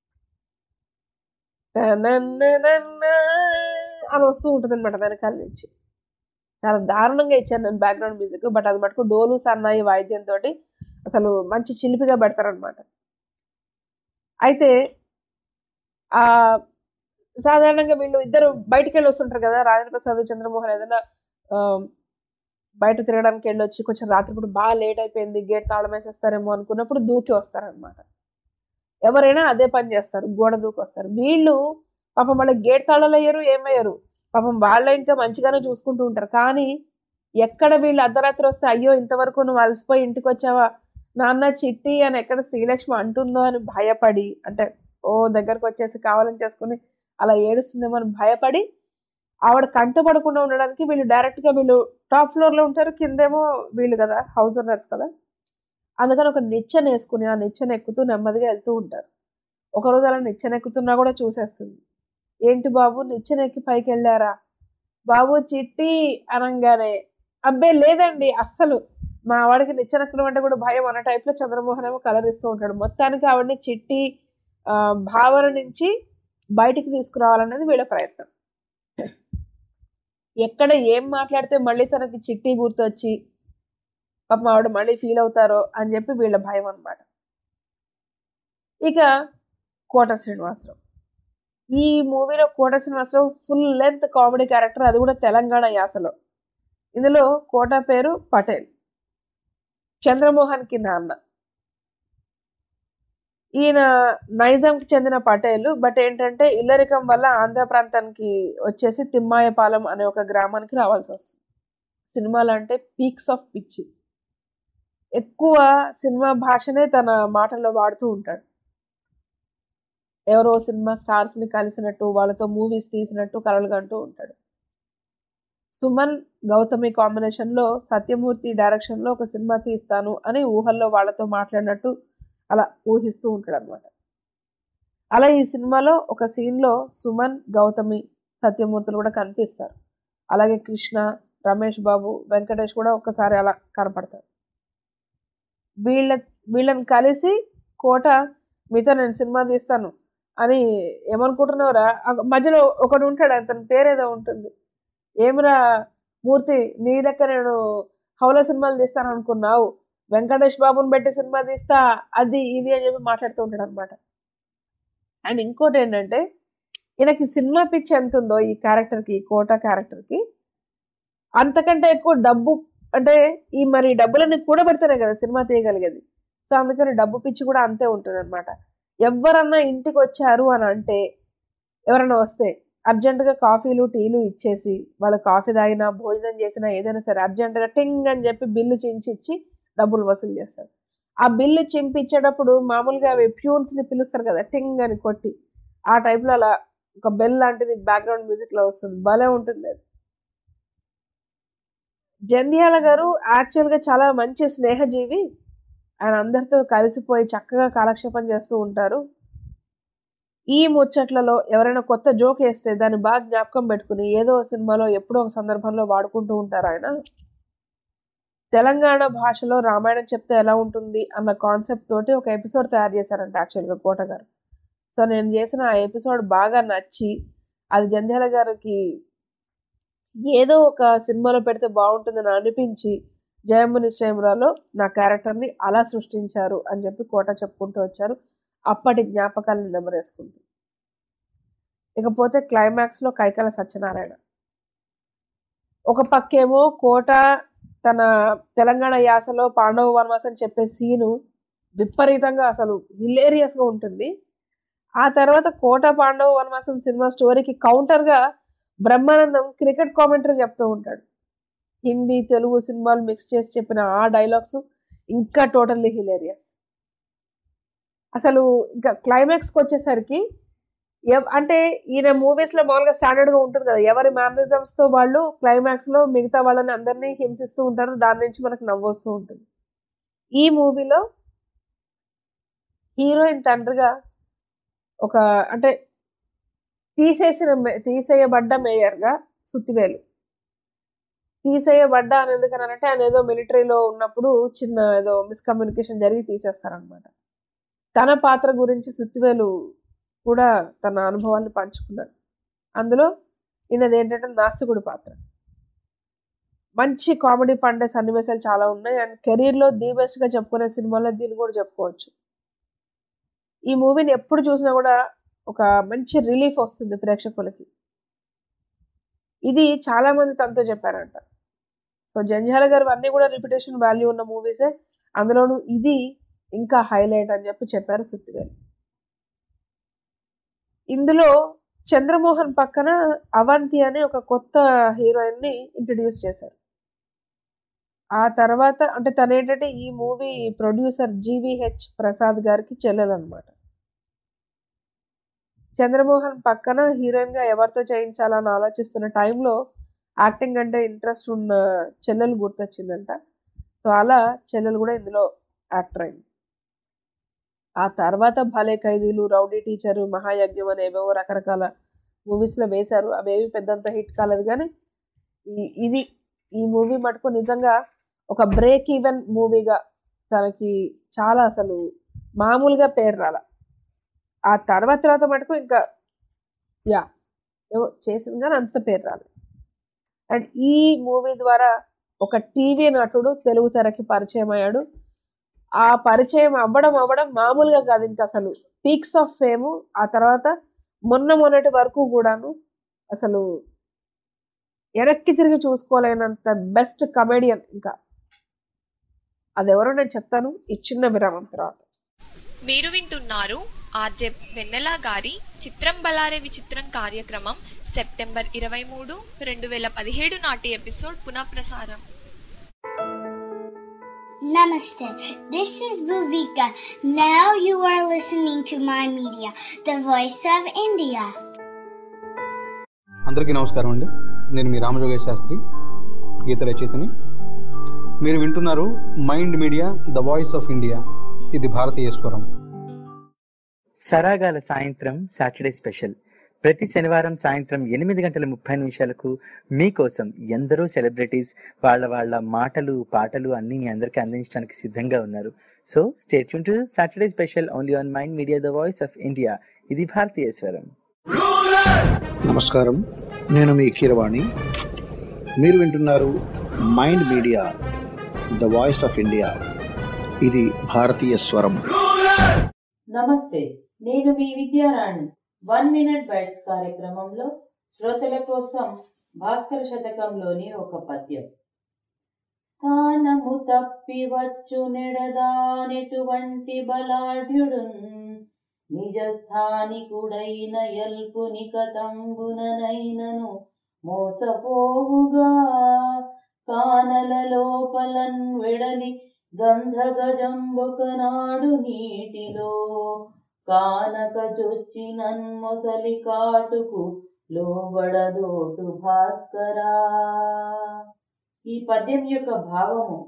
అని వస్తూ ఉంటుంది అనమాట వెనకాల నుంచి చాలా దారుణంగా ఇచ్చాను నేను బ్యాక్గ్రౌండ్ మ్యూజిక్ బట్ అది మటుకు డోలు సన్నాయి వాయిద్యంతో అసలు మంచి చిలిపిగా పెడతారనమాట అయితే ఆ సాధారణంగా వీళ్ళు ఇద్దరు బయటికి వెళ్ళి వస్తుంటారు కదా రాజేంద్ర ప్రసాద్ చంద్రమోహన్ ఏదైనా బయట తిరగడానికి వెళ్ళి వచ్చి కొంచెం రాత్రిపూట బాగా లేట్ అయిపోయింది గేట్ తాళం వేసేస్తారేమో అనుకున్నప్పుడు దూకి వస్తారనమాట ఎవరైనా అదే పని చేస్తారు గోడ దూకి వస్తారు వీళ్ళు పాపం వాళ్ళ గేట్ తాళాలు అయ్యారు ఏమయ్యారు పాపం వాళ్ళే ఇంకా మంచిగానే చూసుకుంటూ ఉంటారు కానీ ఎక్కడ వీళ్ళు అర్ధరాత్రి వస్తే అయ్యో ఇంతవరకు నువ్వు అలసిపోయి ఇంటికి వచ్చావా నాన్న చిట్టి అని ఎక్కడ శ్రీలక్ష్మి అంటుందో అని భయపడి అంటే ఓ దగ్గరకు వచ్చేసి కావాలని చేసుకుని అలా ఏడుస్తుందేమో అని భయపడి ఆవిడ కంటపడకుండా ఉండడానికి వీళ్ళు డైరెక్ట్గా వీళ్ళు టాప్ ఫ్లోర్లో ఉంటారు కిందేమో వీళ్ళు కదా హౌస్ ఓనర్స్ కదా అందుకని ఒక నిచ్చెన వేసుకుని ఆ నిచ్చెన ఎక్కుతూ నెమ్మదిగా వెళ్తూ ఉంటారు ఒకరోజు అలా నిచ్చెన ఎక్కుతున్నా కూడా చూసేస్తుంది ఏంటి బాబు నిచ్చెన ఎక్కి పైకి వెళ్ళారా బాబు చిట్టి అనగానే అబ్బే లేదండి అస్సలు మా వాడికి నిచ్చెన ఎక్కడం అంటే కూడా భయం అన్న టైప్లో చంద్రమోహన్ ఏమో కలర్ ఇస్తూ ఉంటాడు మొత్తానికి ఆవిడని చిట్టి భావన నుంచి బయటికి తీసుకురావాలనేది వీళ్ళ ప్రయత్నం ఎక్కడ ఏం మాట్లాడితే మళ్ళీ తనకి చిట్టి గుర్తొచ్చి పాపం ఆవిడ మళ్ళీ ఫీల్ అవుతారో అని చెప్పి వీళ్ళ భయం అనమాట ఇక కోట శ్రీనివాసరావు ఈ మూవీలో కోట Srinivasarao full length comedy character అది కూడా తెలంగాణ యాసలో ఇందులో కోట పేరు పటేల్ చంద్రమోహన్కి నాన్న ఈయన నైజాంకి చెందిన పటేలు బట్ ఏంటంటే ఇల్లరికం వల్ల ఆంధ్ర ప్రాంతానికి వచ్చేసి తిమ్మాయపాలెం అనే ఒక గ్రామానికి రావాల్సి వస్తుంది సినిమాలు అంటే పీక్స్ ఆఫ్ పిచ్చి ఎక్కువ సినిమా భాషనే తన మాటల్లో వాడుతూ ఉంటాడు ఎవరో సినిమా స్టార్స్ని కలిసినట్టు వాళ్ళతో మూవీస్ తీసినట్టు కలలు కంటూ ఉంటాడు సుమన్ గౌతమి కాంబినేషన్లో సత్యమూర్తి డైరెక్షన్లో ఒక సినిమా తీస్తాను అని ఊహల్లో వాళ్ళతో మాట్లాడినట్టు అలా ఊహిస్తూ ఉంటాడు అనమాట అలా ఈ సినిమాలో ఒక సీన్లో సుమన్ గౌతమి సత్యమూర్తులు కూడా కనిపిస్తారు అలాగే కృష్ణ రమేష్ బాబు వెంకటేష్ కూడా ఒక్కసారి అలా కనపడతారు వీళ్ళ వీళ్ళని కలిసి కోట మీతో నేను సినిమా తీస్తాను అని ఏమనుకుంటున్నావురా ఆ మధ్యలో ఒకడు ఉంటాడు అతని పేరేదో ఉంటుంది ఏమిరా మూర్తి నీ లెక్క నేను హౌల సినిమాలు తీస్తాను అనుకున్నావు వెంకటేష్ బాబుని పెట్టి సినిమా తీస్తా అది ఇది అని చెప్పి మాట్లాడుతూ ఉంటాడు అనమాట అండ్ ఇంకోటి ఏంటంటే ఈయనకి సినిమా పిచ్చి ఎంత ఉందో ఈ క్యారెక్టర్కి కోట క్యారెక్టర్కి అంతకంటే ఎక్కువ డబ్బు అంటే ఈ మరి డబ్బులన్నీ కూడా పెడితేనే కదా సినిమా తీయగలిగేది సో అందుకని డబ్బు పిచ్చి కూడా అంతే ఉంటుంది అనమాట ఎవరన్నా ఇంటికి వచ్చారు అని అంటే ఎవరైనా వస్తే అర్జెంటుగా కాఫీలు టీలు ఇచ్చేసి వాళ్ళు కాఫీ తాగినా భోజనం చేసినా ఏదైనా సరే అర్జెంటుగా టింగ్ అని చెప్పి బిల్లు చించి ఇచ్చి డబ్బులు వసూలు చేస్తారు ఆ బిల్లు చింపించేటప్పుడు మామూలుగా అవి ప్యూన్స్ని పిలుస్తారు కదా టింగ్ అని కొట్టి ఆ టైప్లో అలా ఒక బెల్ లాంటిది బ్యాక్గ్రౌండ్ మ్యూజిక్లో వస్తుంది భలే ఉంటుంది అది జంధ్యాల గారు యాక్చువల్గా చాలా మంచి స్నేహజీవి ఆయన అందరితో కలిసిపోయి చక్కగా కాలక్షేపం చేస్తూ ఉంటారు ఈ ముచ్చట్లలో ఎవరైనా కొత్త జోక్ వేస్తే దాన్ని బాగా జ్ఞాపకం పెట్టుకుని ఏదో సినిమాలో ఎప్పుడో ఒక సందర్భంలో వాడుకుంటూ ఉంటారు ఆయన తెలంగాణ భాషలో రామాయణం చెప్తే ఎలా ఉంటుంది అన్న కాన్సెప్ట్ తోటి ఒక ఎపిసోడ్ తయారు చేశారంట యాక్చువల్గా కోట గారు సో నేను చేసిన ఆ ఎపిసోడ్ బాగా నచ్చి అది జంధ్యాల గారికి ఏదో ఒక సినిమాలో పెడితే బాగుంటుందని అనిపించి జయమ్మ నిశ్చయమురాలో నా క్యారెక్టర్ని అలా సృష్టించారు అని చెప్పి కోట చెప్పుకుంటూ వచ్చారు అప్పటి జ్ఞాపకాలను నెమరేసుకుంటూ ఇకపోతే క్లైమాక్స్లో కైకల సత్యనారాయణ ఒక పక్కేమో కోట తన తెలంగాణ యాసలో పాండవ వనవాసం చెప్పే సీను విపరీతంగా అసలు హిలేరియస్గా ఉంటుంది ఆ తర్వాత కోట పాండవ వనవాసం సినిమా స్టోరీకి కౌంటర్గా బ్రహ్మానందం క్రికెట్ కామెంటరీ చెప్తూ ఉంటాడు హిందీ తెలుగు సినిమాలు మిక్స్ చేసి చెప్పిన ఆ డైలాగ్స్ ఇంకా టోటల్లీ హిలేరియస్ అసలు ఇంకా క్లైమాక్స్కి వచ్చేసరికి ఎవ్- అంటే ఈయన మూవీస్లో మామూలుగా స్టాండర్డ్గా ఉంటుంది కదా ఎవరి మ్యానరిజమ్స్తో వాళ్ళు క్లైమాక్స్లో మిగతా వాళ్ళని అందరినీ హింసిస్తూ ఉంటారు దాని నుంచి మనకు నవ్వొస్తూ ఉంటుంది ఈ మూవీలో హీరోయిన్ తండ్రిగా ఒక అంటే తీసేసిన మే- తీసేయబడ్డ మేయర్గా సుత్తివేలు తీసేయబడ్డ అని ఎందుకనంటే ఆయన ఏదో మిలిటరీలో ఉన్నప్పుడు చిన్న ఏదో మిస్కమ్యూనికేషన్ జరిగి తీసేస్తారనమాట తన పాత్ర గురించి సుత్తివేలు కూడా తన అనుభవాన్ని పంచుకున్నాడు అందులో ఈయనది ఏంటంటే నాస్తికుడి పాత్ర మంచి కామెడీ పండే సన్నివేశాలు చాలా ఉన్నాయి అండ్ కెరీర్లో ది బెస్ట్గా చెప్పుకునే సినిమాలో దీన్ని కూడా చెప్పుకోవచ్చు ఈ మూవీని ఎప్పుడు చూసినా కూడా ఒక మంచి రిలీఫ్ వస్తుంది ప్రేక్షకులకి ఇది చాలా మంది తనతో చెప్పారంట సో జంజాల గారు అన్నీ కూడా రిపిటేషన్ వాల్యూ ఉన్న మూవీసే అందులోనూ ఇది ఇంకా హైలైట్ అని చెప్పి చెప్పారు సుత్తిగారు ఇందులో చంద్రమోహన్ పక్కన అవంతి అనే ఒక కొత్త హీరోయిన్ ని ఇంట్రడ్యూస్ చేశారు ఆ తర్వాత అంటే తను ఏంటంటే ఈ మూవీ ప్రొడ్యూసర్ జీవీహెచ్ ప్రసాద్ గారికి చెల్లెలు అనమాట చంద్రమోహన్ పక్కన హీరోయిన్ గా ఎవరితో చేయించాలని ఆలోచిస్తున్న టైంలో యాక్టింగ్ అంటే ఇంట్రెస్ట్ ఉన్న చెల్లెలు గుర్తొచ్చిందంట సో అలా చెల్లెలు కూడా ఇందులో యాక్టర్ అయింది ఆ తర్వాత భలే ఖైదీలు రౌడీ టీచరు మహాయజ్ఞం అని ఏవేవో రకరకాల మూవీస్లో వేశారు అవేవి పెద్దంత హిట్ కాలేదు కానీ ఈ- ఇది ఈ మూవీ మటుకు నిజంగా ఒక బ్రేక్ ఈవెన్ మూవీగా తనకి చాలా అసలు మామూలుగా పేరు రాల ఆ తర్వాత తర్వాత మటుకు ఇంకా యా ఏవో చేసింది కానీ అంత పేరు రాలేదు అండ్ ఈ మూవీ ద్వారా ఒక టీవీ నటుడు తెలుగు తెరకి పరిచయం అయ్యాడు ఆ పరిచయం అవ్వడం అవ్వడం మామూలుగా కాదు ఇంకా అసలు పీక్స్ ఆఫ్ ఫేమ్ ఆ తర్వాత మొన్న మొన్నటి వరకు కూడాను అసలు వెనక్కి తిరిగి చూసుకోలేనంత బెస్ట్ కమెడియన్ ఇంకా అది ఎవరో నేను చెప్తాను ఈ చిన్న విరామం తర్వాత మీరు వింటున్నారు ఆర్జే వెన్నెల గారి చిత్రం బలారే విచిత్రం కార్యక్రమం సెప్టెంబర్ ఇరవై మూడు రెండు వేల పదిహేడు నాటి ఎపిసోడ్ పునఃప్రసారం Namaste. This is Bhuvika. Now you are listening to my media, the voice of India. అందరికీ నమస్కారం అండి నేను మీ రామజోగేశ్ శాస్త్రి గీత రచయితని మీరు వింటున్నారు mind media the voice of India ఇది భారతీయ స్వరం సరాగాల సాయంత్రం సాటర్డే స్పెషల్ ప్రతి శనివారం సాయంత్రం ఎనిమిది గంటల ముప్పై నిమిషాలకు మీకోసం ఎందరో సెలబ్రిటీస్ వాళ్ళ వాళ్ళ మాటలు పాటలు అన్నీ మీ అందరికీ అందించడానికి సిద్ధంగా ఉన్నారు so state to Saturday special only on Mind media the voice of India ఇది భారతీయ స్వరం నమస్కారం నేను మీ కీరవాణి మీరు వింటున్నారు mind media the voice of India ఇది భారతీయ స్వరం నమస్తే నేను మీ విద్యారాణి వన్ మినిట్ బైట్స్ కార్యక్రమంలో శ్రోతల కోసం భాస్కర శతకంలోని ఒక పద్యం స్థానము తప్పి వచ్చు నెడదానెటువంటి బలాఢ్యుడున్ నిజ స్థానికుడైన ఎల్పుని కతంబుననైనను మోసపోవుగా కానల లోపలన్ వెడలి గంధగజంబొకనాడు నీటిలో కానక చొచ్చినన్ మొసలి కాటుకు లోబడదోటు భాస్కరా ఈ పద్యం యొక్క భావము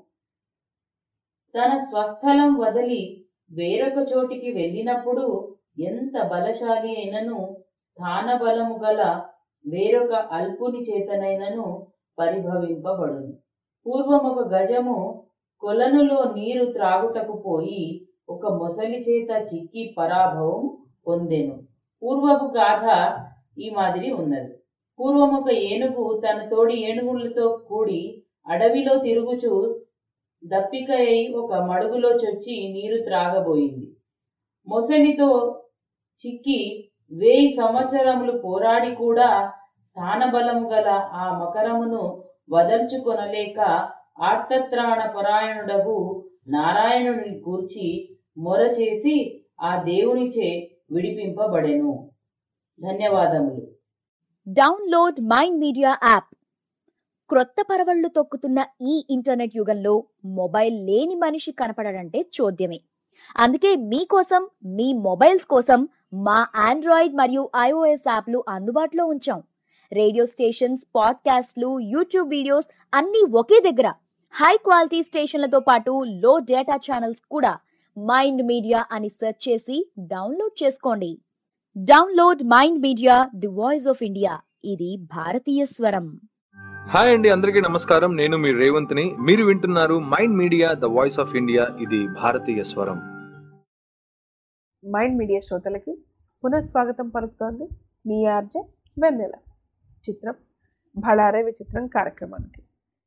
తన స్వస్థలం వదిలి వేరొక చోటికి వెళ్ళినప్పుడు ఎంత బలశాలి అయినను స్థానబలము గల వేరొక అల్పుని చేతనైనను పరిభవింపబడును పూర్వమొక గజము కొలనులో నీరు త్రాగుటకు పోయి ఒక మొసలి చేత చిక్కి పరాభవం పొందెను పూర్వపు గాథ ఈ మాదిరి ఉన్నది పూర్వం ఒక ఏనుగు తన తోడి ఏనుగులతో కూడి అడవిలో తిరుగుచూ దప్పిక అయి ఒక మడుగులో చొచ్చి నీరు త్రాగబోయింది మొసలితో చిక్కి వేయి సంవత్సరములు పోరాడి కూడా స్థానబలము గల ఆ మకరమును వదల్చుకొనలేక ఆర్తత్రాణ పరాయణుడగు నారాయణుని కూర్చి మొర చేసి ఆ దేవునిచే విడిపింపబడెను ధన్యవాదములు డౌన్లోడ్ మైండ్ మీడియా యాప్ క్రొత్త పరవళ్లు తొక్కుతున్న ఈ ఇంటర్నెట్ యుగంలో మొబైల్ లేని మనిషి కనపడడంటే చోద్యమే అందుకే మీకోసం మీ మొబైల్స్ కోసం మా ఆండ్రాయిడ్ మరియు ఐఓఎస్ యాప్లు అందుబాటులో ఉంచాం రేడియో స్టేషన్స్ పాడ్కాస్ట్లు యూట్యూబ్ వీడియోస్ అన్నీ ఒకే దగ్గర హై క్వాలిటీ స్టేషన్లతో పాటు లో డేటా ఛానల్స్ కూడా మైండ్ మీడియా అని సెర్చ్ చేసి డౌన్లోడ్ చేసుకోండి download Mind media the voice of India ఇది భారతీయ స్వరం హాయ్ అండి అందరికీ నమస్కారం నేను మీ రేవంత్ని మీరు వింటున్నారు mind media the voice of India ఇది భారతీయ స్వరం మైండ్ మీడియా శ్రోతలకి పునఃస్వాగతం పలుకుతోంది మీ ఆర్జే వెన్నెల చిత్రం భళారే విచిత్రం కార్యక్రమానికి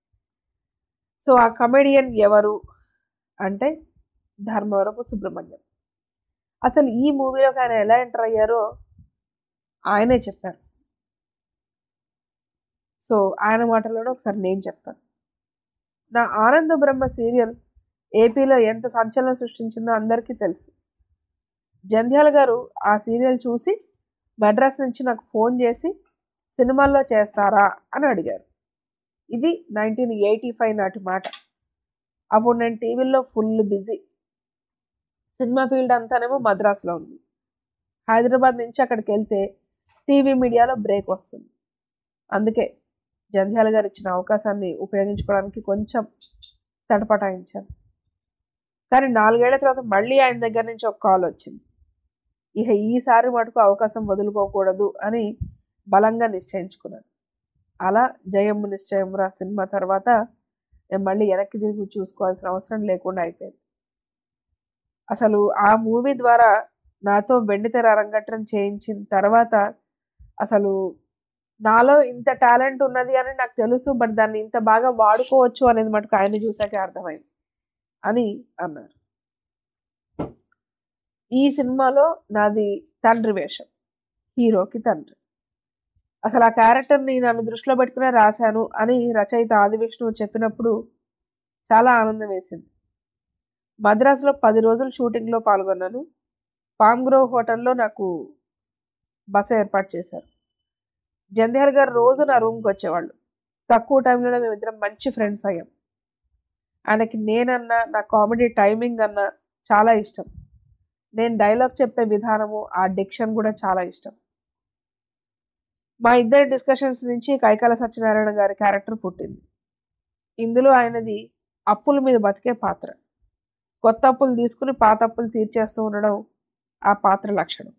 సో ఆ కమెడియన్ ఎవరు అంటే ధర్మవరపు సుబ్రహ్మణ్యం అసలు ఈ మూవీలోకి ఆయన ఎలా ఎంటర్ అయ్యారో ఆయనే చెప్పారు సో ఆయన మాటల్లోనే ఒకసారి నేను చెప్తాను నా ఆనంద బ్రహ్మ సీరియల్ ఏపీలో ఎంత సంచలనం సృష్టించిందో అందరికీ తెలుసు జంధ్యాల గారు ఆ సీరియల్ చూసి మద్రాస్ నుంచి నాకు ఫోన్ చేసి సినిమాల్లో చేస్తారా అని అడిగారు ఇది నైన్టీన్ ఎయిటీ ఫైవ్ నాటి మాట అప్పుడు నేను టీవీలో ఫుల్ బిజీ సినిమా ఫీల్డ్ అంతానేమో మద్రాసులో ఉంది హైదరాబాద్ నుంచి అక్కడికి వెళ్తే టీవీ మీడియాలో బ్రేక్ వస్తుంది అందుకే జంధ్యాల గారు ఇచ్చిన అవకాశాన్ని ఉపయోగించుకోవడానికి కొంచెం తటపటాయించాను కానీ నాలుగేళ్ల తర్వాత మళ్ళీ ఆయన దగ్గర నుంచి ఒక కాల్ వచ్చింది ఇక ఈసారి మటుకు అవకాశం వదులుకోకూడదు అని బలంగా నిశ్చయించుకున్నాను అలా జయమ్ము నిశ్చయమురా సినిమా తర్వాత నేను మళ్ళీ వెనక్కి తిరిగి చూసుకోవాల్సిన అవసరం లేకుండా అయిపోయింది అసలు ఆ మూవీ ద్వారా నాతో వెండితెర అరంగట్రం చేయించిన తర్వాత అసలు నాలో ఇంత టాలెంట్ ఉన్నది అని నాకు తెలుసు బట్ దాన్ని ఇంత బాగా వాడుకోవచ్చు అనేది మటుకు ఆయన చూసాకే అర్థమైంది అని అన్నారు ఈ సినిమాలో నాది తండ్రి వేషం హీరోకి తండ్రి అసలు ఆ క్యారెక్టర్ని నన్ను దృష్టిలో పెట్టుకునే రాశాను అని రచయిత ఆదివిష్ణువు చెప్పినప్పుడు చాలా ఆనందం వేసింది మద్రాసులో పది రోజులు షూటింగ్లో పాల్గొన్నాను పామ్ గ్రోవ్ హోటల్లో నాకు బస ఏర్పాటు చేశారు జంధ్యాల గారు రోజు నా రూమ్కి వచ్చేవాళ్ళు తక్కువ టైంలోనే మేమిద్దరం మంచి ఫ్రెండ్స్ అయ్యాం ఆయనకి నేనన్నా నా కామెడీ టైమింగ్ అన్నా చాలా ఇష్టం నేను డైలాగ్ చెప్పే విధానము ఆ డిక్షన్ కూడా చాలా ఇష్టం మా ఇద్దరి డిస్కషన్స్ నుంచి కైకాల సత్యనారాయణ గారి క్యారెక్టర్ పుట్టింది ఇందులో ఆయనది అప్పుల మీద బతికే పాత్ర కొత్త అప్పులు తీసుకుని పాత అప్పులు తీర్చేస్తూ ఉండడం ఆ పాత్ర లక్షణం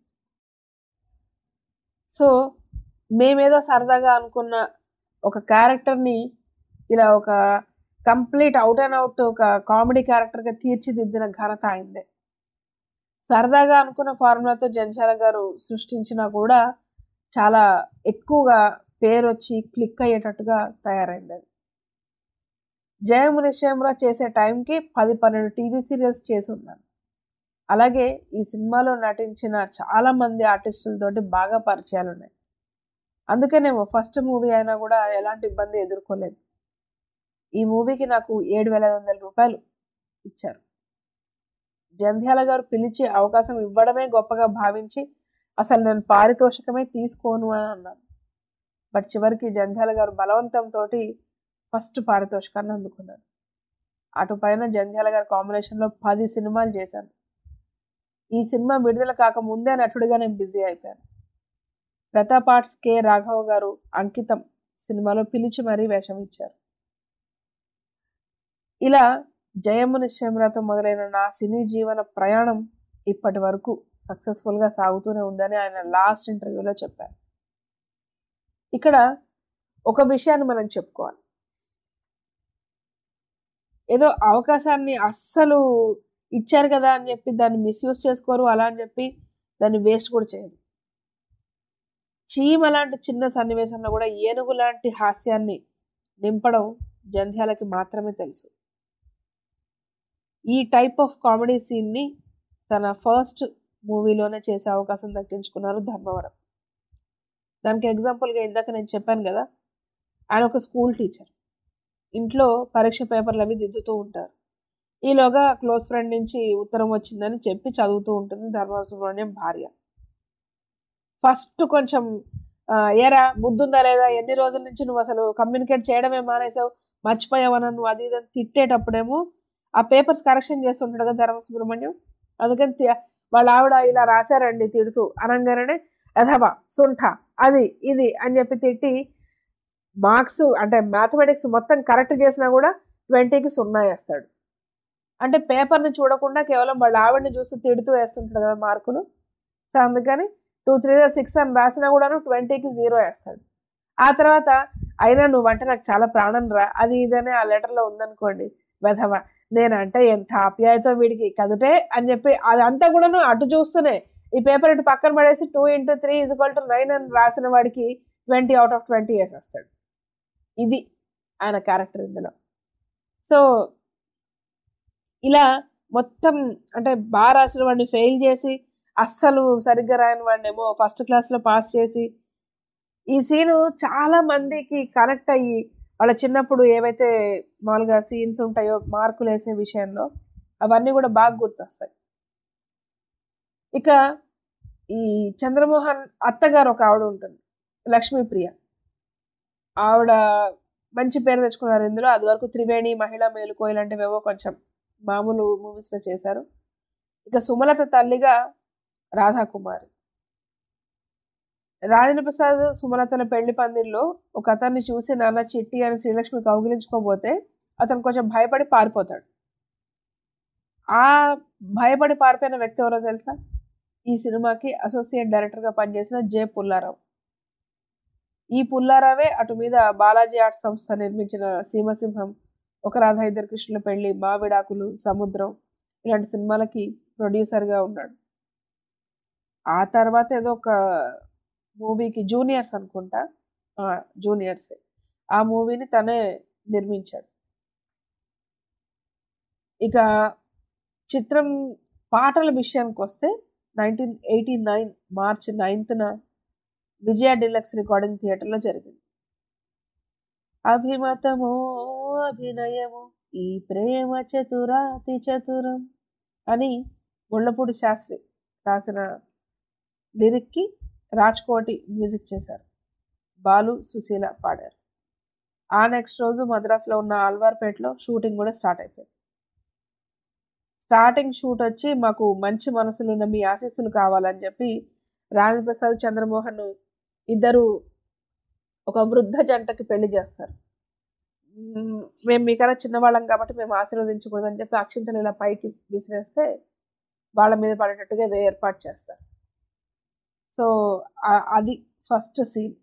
సో మేమేదో సరదాగా అనుకున్న ఒక క్యారెక్టర్ని ఇలా ఒక కంప్లీట్ అవుట్ అండ్ అవుట్ ఒక కామెడీ క్యారెక్టర్గా తీర్చిదిద్దిన ఘనత అయిందే సరదాగా అనుకున్న ఫార్ములాతో జంచాల గారు సృష్టించినా కూడా చాలా ఎక్కువగా పేరు వచ్చి క్లిక్ అయ్యేటట్టుగా తయారైంది అది జయము నిశ్చయంరా చేసే టైంకి పది పన్నెండు టీవీ సీరియల్స్ చేసి ఉన్నాను అలాగే ఈ సినిమాలో నటించిన చాలా మంది ఆర్టిస్టులతోటి బాగా పరిచయాలు ఉన్నాయి అందుకేనేమో ఫస్ట్ మూవీ అయినా కూడా ఎలాంటి ఇబ్బంది ఎదుర్కోలేదు ఈ మూవీకి నాకు ఏడు వేల ఐదు వందల రూపాయలు ఇచ్చారు జంధ్యాల గారు పిలిచి అవకాశం ఇవ్వడమే గొప్పగా భావించి అసలు నేను పారితోషికమే తీసుకోను అని అన్నాను బట్ చివరికి జంధ్యాల గారు బలవంతంతో ఫస్ట్ పారితోషికాన్ని అందుకున్నారు అటు పైన జంధ్యాల గారి కాంబినేషన్లో పది సినిమాలు చేశాను ఈ సినిమా విడుదల కాకముందే నటుడిగా నేను బిజీ అయిపోయాను ప్రతాప్ ఆర్ట్స్ కె రాఘవ గారు అంకితం సినిమాలో పిలిచి మరీ వేషం ఇచ్చారు ఇలా జయము నిశ్చయమ్రాతో మొదలైన నా సినీ జీవన ప్రయాణం ఇప్పటి వరకు సక్సెస్ఫుల్గా సాగుతూనే ఉందని ఆయన లాస్ట్ ఇంటర్వ్యూలో చెప్పారు ఇక్కడ ఒక విషయాన్ని మనం చెప్పుకోవాలి ఏదో అవకాశాన్ని అస్సలు ఇచ్చారు కదా అని చెప్పి దాన్ని మిస్యూజ్ చేసుకోరు అలా అని చెప్పి దాన్ని వేస్ట్ కూడా చేయరు చీమ లాంటి చిన్న సన్నివేశంలో కూడా ఏనుగు లాంటి హాస్యాన్ని నింపడం జంధ్యాలకి మాత్రమే తెలుసు ఈ టైప్ ఆఫ్ కామెడీ సీన్ని తన ఫస్ట్ మూవీలోనే చేసే అవకాశం దక్కించుకున్నారు ధర్మవరం దానికి ఎగ్జాంపుల్గా ఇందాక నేను చెప్పాను కదా ఆయన ఒక స్కూల్ టీచర్ ఇంట్లో పరీక్ష పేపర్లు అవి దిద్దుతూ ఉంటారు ఈలోగా క్లోజ్ ఫ్రెండ్ నుంచి ఉత్తరం వచ్చిందని చెప్పి చదువుతూ ఉంటుంది ధర్మవరం సుబ్రహ్మణ్యం భార్య ఫస్ట్ కొంచెం ఏరా బుద్ధుందా లేదా ఎన్ని రోజుల నుంచి నువ్వు అసలు కమ్యూనికేట్ చేయడమే మానేసావు మర్చిపోయావని నువ్వు అది ఇది తిట్టేటప్పుడేమో ఆ పేపర్స్ కరెక్షన్ చేస్తుంటాడు కదా ధర్మ సుబ్రహ్మణ్యం అందుకని వాళ్ళ ఆవిడ ఇలా రాశారండి తిడుతూ అనగానే యథవా సుంఠ అది ఇది అని చెప్పి తిట్టి మార్క్స్ అంటే మ్యాథమెటిక్స్ మొత్తం కరెక్ట్ చేసినా కూడా ట్వంటీకి సున్నా వేస్తాడు అంటే పేపర్ని చూడకుండా కేవలం వాళ్ళ ఆవిడని చూస్తూ తిడుతూ వేస్తుంటాడు కదా మార్కులు సో అందుకని టూ త్రీ సిక్స్ అని రాసినా కూడాను ట్వంటీకి జీరో వేస్తాడు ఆ తర్వాత అయినా నువ్వంటే నాకు చాలా ప్రాణం రా అది ఇదనే ఆ లెటర్లో ఉందనుకోండి వెధవ నేనంటే ఎంత ఆప్యాయతో వీడికి కదుటే అని చెప్పి అదంతా కూడాను అటు చూస్తూనే ఈ పేపర్ ఇటు పక్కన పడేసి two into three equal to nine అని రాసిన వాడికి ట్వంటీ అవుట్ ఆఫ్ ట్వంటీ వేసేస్తాడు ఇది ఆయన క్యారెక్టర్ ఇందులో సో ఇలా మొత్తం అంటే బాగా రాసిన వాడిని ఫెయిల్ చేసి అస్సలు సరిగ్గా రాయని వాడిని ఏమో ఫస్ట్ క్లాస్లో పాస్ చేసి ఈ సీను చాలా మందికి కనెక్ట్ అయ్యి వాళ్ళ చిన్నప్పుడు ఏవైతే మామూలుగా సీన్స్ ఉంటాయో మార్కులు వేసే విషయంలో అవన్నీ కూడా బాగా గుర్తొస్తాయి ఇక ఈ చంద్రమోహన్ అత్తగారు ఒక ఆవిడ ఉంటుంది లక్ష్మీప్రియ ఆవిడ మంచి పేరు తెచ్చుకున్నారు ఇందులో అది వరకు త్రివేణి మహిళా మేలుకో ఇలాంటివేవో కొంచెం మామూలు మూవీస్లో చేశారు ఇక సుమలత తల్లిగా రాధాకుమారి రాజేంద్ర ప్రసాద్ సుమలతల పెళ్లి పందిల్లో ఒక అతన్ని చూసి నాన్న చిట్టి అని శ్రీలక్ష్మి కౌగిలించుకోబోతే అతను కొంచెం భయపడి పారిపోతాడు ఆ భయపడి పారిపోయిన వ్యక్తి ఎవరో తెలుసా ఈ సినిమాకి అసోసియేట్ డైరెక్టర్గా పనిచేసిన జే పుల్లారావు ఈ పుల్లారావే అటు మీద బాలాజీ ఆర్ట్స్ సంస్థ నిర్మించిన సీమసింహం ఒక రాధా ఇద్దరు కృష్ణుల పెళ్లి మావిడాకులు సముద్రం ఇలాంటి సినిమాలకి ప్రొడ్యూసర్గా ఉన్నాడు ఆ తర్వాత ఏదో ఒక మూవీకి జూనియర్స్ అనుకుంటా జూనియర్స్ ఆ మూవీని తనే నిర్మించాడు ఇక చిత్రం పాటల విషయానికి వస్తే నైన్టీన్ ఎయిటీ నైన్ మార్చ్ నైన్త్న విజయ డిలక్స్ రికార్డింగ్ థియేటర్లో జరిగింది అభిమతమో అభినయము ఈ ప్రేమ చతురాతి చతురం అని ముళ్ళపూడి శాస్త్రి రాసిన లిరిక్కి రాజ్కోటి మ్యూజిక్ చేశారు బాలు సుశీల పాడారు ఆ నెక్స్ట్ రోజు మద్రాసులో ఉన్న ఆల్వార్పేటలో షూటింగ్ కూడా స్టార్ట్ అయిపోయింది స్టార్టింగ్ షూట్ వచ్చి మాకు మంచి మనసులున్న మీ ఆశీస్సులు కావాలని చెప్పి రాజప్రసాద్ చంద్రమోహన్ ఇద్దరు ఒక వృద్ధ జంటకి పెళ్లి చేస్తారు మ్మ్, మేము మీకన్నా చిన్నవాళ్ళం కాబట్టి మేము ఆశీర్వదించకూడదని చెప్పి అక్షింతలు ఇలా పైకి విసిరేస్తే వాళ్ళ మీద పడేటట్టుగా ఏదో ఏర్పాటు చేస్తారు సో ఆ- అది ఫస్ట్ సీన్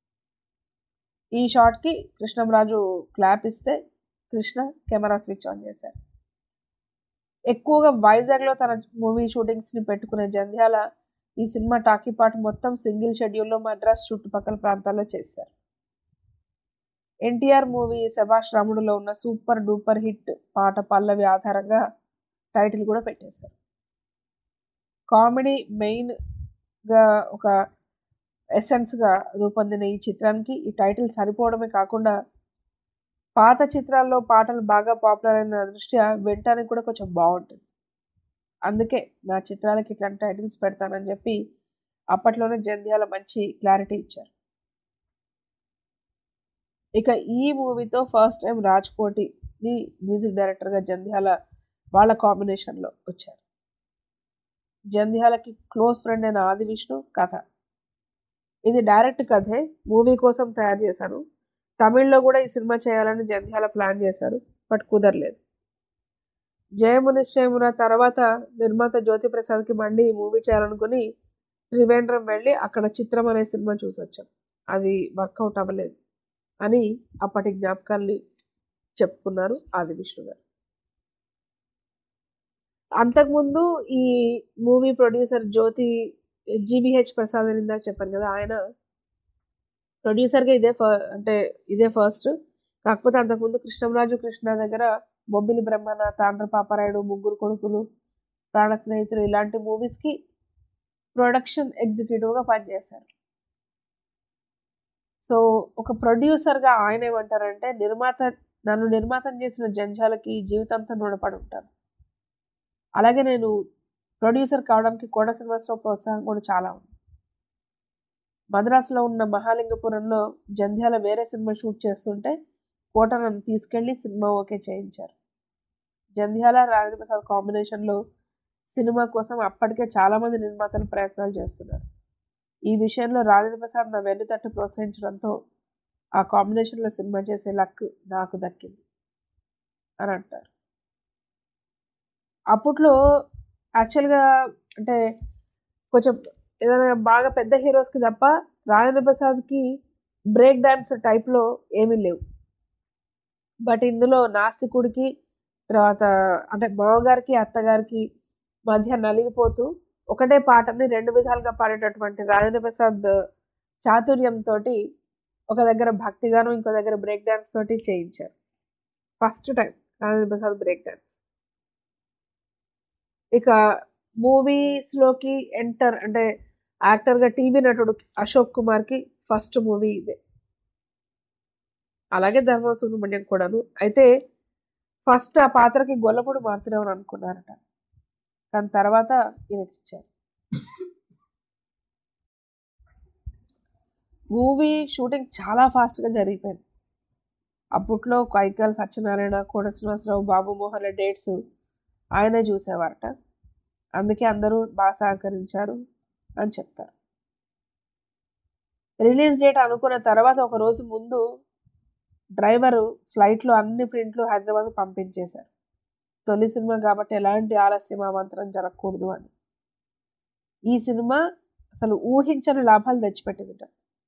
ఈ షాట్కి కృష్ణంరాజు క్లాప్ ఇస్తే కృష్ణ కెమెరా స్విచ్ ఆన్ చేశారు ఎక్కువగా వైజాగ్లో తన మూవీ షూటింగ్స్ని పెట్టుకునే జంధ్యాల ఈ సినిమా టాకీ పాట మొత్తం సింగిల్ షెడ్యూల్లో మద్రాస్ చుట్టుపక్కల ప్రాంతాల్లో చేశారు ఎన్టీఆర్ మూవీ శభాష్ రాముడులో ఉన్న సూపర్ డూపర్ హిట్ పాట పల్లవి ఆధారంగా టైటిల్ కూడా పెట్టేశారు కామెడీ మెయిన్గా ఒక ఎసెన్స్గా రూపొందిన ఈ చిత్రానికి ఈ టైటిల్ సరిపోవడమే కాకుండా పాత చిత్రాల్లో పాటలు బాగా పాపులర్ అయిన దృష్ట్యా వినటానికి కూడా కొంచెం బాగుంటుంది అందుకే నా చిత్రాలకి ఇట్లాంటి టైటిల్స్ పెడతానని చెప్పి అప్పట్లోనే జంధ్యాల మంచి క్లారిటీ ఇచ్చారు ఇక ఈ మూవీతో ఫస్ట్ టైం రాజ్ కోటిని మ్యూజిక్ డైరెక్టర్గా జంధ్యాల వాళ్ళ కాంబినేషన్లో వచ్చారు జంధ్యాలకి క్లోజ్ ఫ్రెండ్ అయిన ఆది విష్ణు కథ ఇది డైరెక్ట్ కథే మూవీ కోసం తయారు చేశాను తమిళ్లో కూడా ఈ సినిమా చేయాలని జంధ్యాల ప్లాన్ చేశారు బట్ కుదరలేదు జయము నిశ్చయమున తర్వాత నిర్మాత జ్యోతి ప్రసాద్కి మండి ఈ మూవీ చేయాలనుకుని త్రివేంద్రం వెళ్ళి అక్కడ చిత్రం అనే సినిమా చూసొచ్చాం అది వర్కౌట్ అవ్వలేదు అని అప్పటి జ్ఞాపకాల్ని చెప్పుకున్నారు ఆది విష్ణు గారు అంతకుముందు ఈ movie producer Jyothi GBH Prasad అని ఇందాక చెప్పాను కదా ఆయన ప్రొడ్యూసర్గా ఇదే ఫ అంటే ఇదే ఫస్ట్ కాకపోతే అంతకుముందు కృష్ణంరాజు కృష్ణ దగ్గర బొబ్బిలి బ్రహ్మణ తాండ్ర పాపారాయుడు ముగ్గురు కొడుకులు ప్రాణ స్నేహితులు ఇలాంటి మూవీస్కి ప్రొడక్షన్ ఎగ్జిక్యూటివ్గా పనిచేశారు సో ఒక ప్రొడ్యూసర్గా ఆయన ఏమంటారంటే నిర్మాత నన్ను నిర్మాతం చేసిన జంజాలకి జీవితంతో రుణపడి ఉంటాను అలాగే నేను ప్రొడ్యూసర్ కావడానికి కోట శ్రీనివాసరావు ప్రోత్సాహం కూడా చాలా ఉంది మద్రాసులో ఉన్న మహాలింగపురంలో జంధ్యాల వేరే సినిమా షూట్ చేస్తుంటే కోట నన్ను తీసుకెళ్లి సినిమా ఓకే చేయించారు జంధ్యాల రాజేంద్ర ప్రసాద్ కాంబినేషన్లో సినిమా కోసం అప్పటికే చాలామంది నిర్మాతలు ప్రయత్నాలు చేస్తున్నారు ఈ విషయంలో రాజేంద్ర ప్రసాద్ నా వెన్నుతట్టు ప్రోత్సహించడంతో ఆ కాంబినేషన్లో సినిమా చేసే లక్ నాకు దక్కింది అని అంటారు అప్పట్లో యాక్చువల్గా అంటే కొంచెం ఏదైనా బాగా పెద్ద హీరోస్కి తప్ప రాజేంద్ర ప్రసాద్కి బ్రేక్ డాన్స్ టైప్లో ఏమీ లేవు బట్ ఇందులో నాస్తికుడికి తర్వాత అంటే మామగారికి అత్తగారికి మధ్య నలిగిపోతూ ఒకటే పాటని రెండు విధాలుగా పాడేటటువంటి రాజేంద్ర ప్రసాద్ చాతుర్యంతో ఒక దగ్గర భక్తిగాను ఇంకో దగ్గర బ్రేక్ డాన్స్ తోటి చేయించారు first time Rajendra Prasad break dance ఇక మూవీస్లోకి ఎంటర్ అంటే యాక్టర్గా టీవీ నటుడు అశోక్ కుమార్కి ఫస్ట్ మూవీ ఇదే అలాగే ధర్మ సుబ్రహ్మణ్యం కూడాను అయితే ఫస్ట్ ఆ పాత్రకి గొల్లపూడి మారుతున్నారు అనుకున్నారట దాని తర్వాత ఈయనకి ఇచ్చారు మూవీ షూటింగ్ చాలా ఫాస్ట్గా జరిగిపోయింది అప్పట్లో కైకల్ సత్యనారాయణ కోట శ్రీనివాసరావు బాబు మోహన్ డేట్స్ ఆయనే చూసేవారట అందుకే అందరూ బాగా సహకరించారు అని చెప్తారు రిలీజ్ డేట్ అనుకున్న తర్వాత ఒక రోజు ముందు డ్రైవరు ఫ్లైట్లో అన్ని ప్రింట్లు హైదరాబాద్ పంపించేశారు తొలి సినిమా కాబట్టి ఎలాంటి ఆలస్యం అవంతరం జరగకూడదు అని ఈ సినిమా అసలు ఊహించని లాభాలు తెచ్చిపెట్టిందిట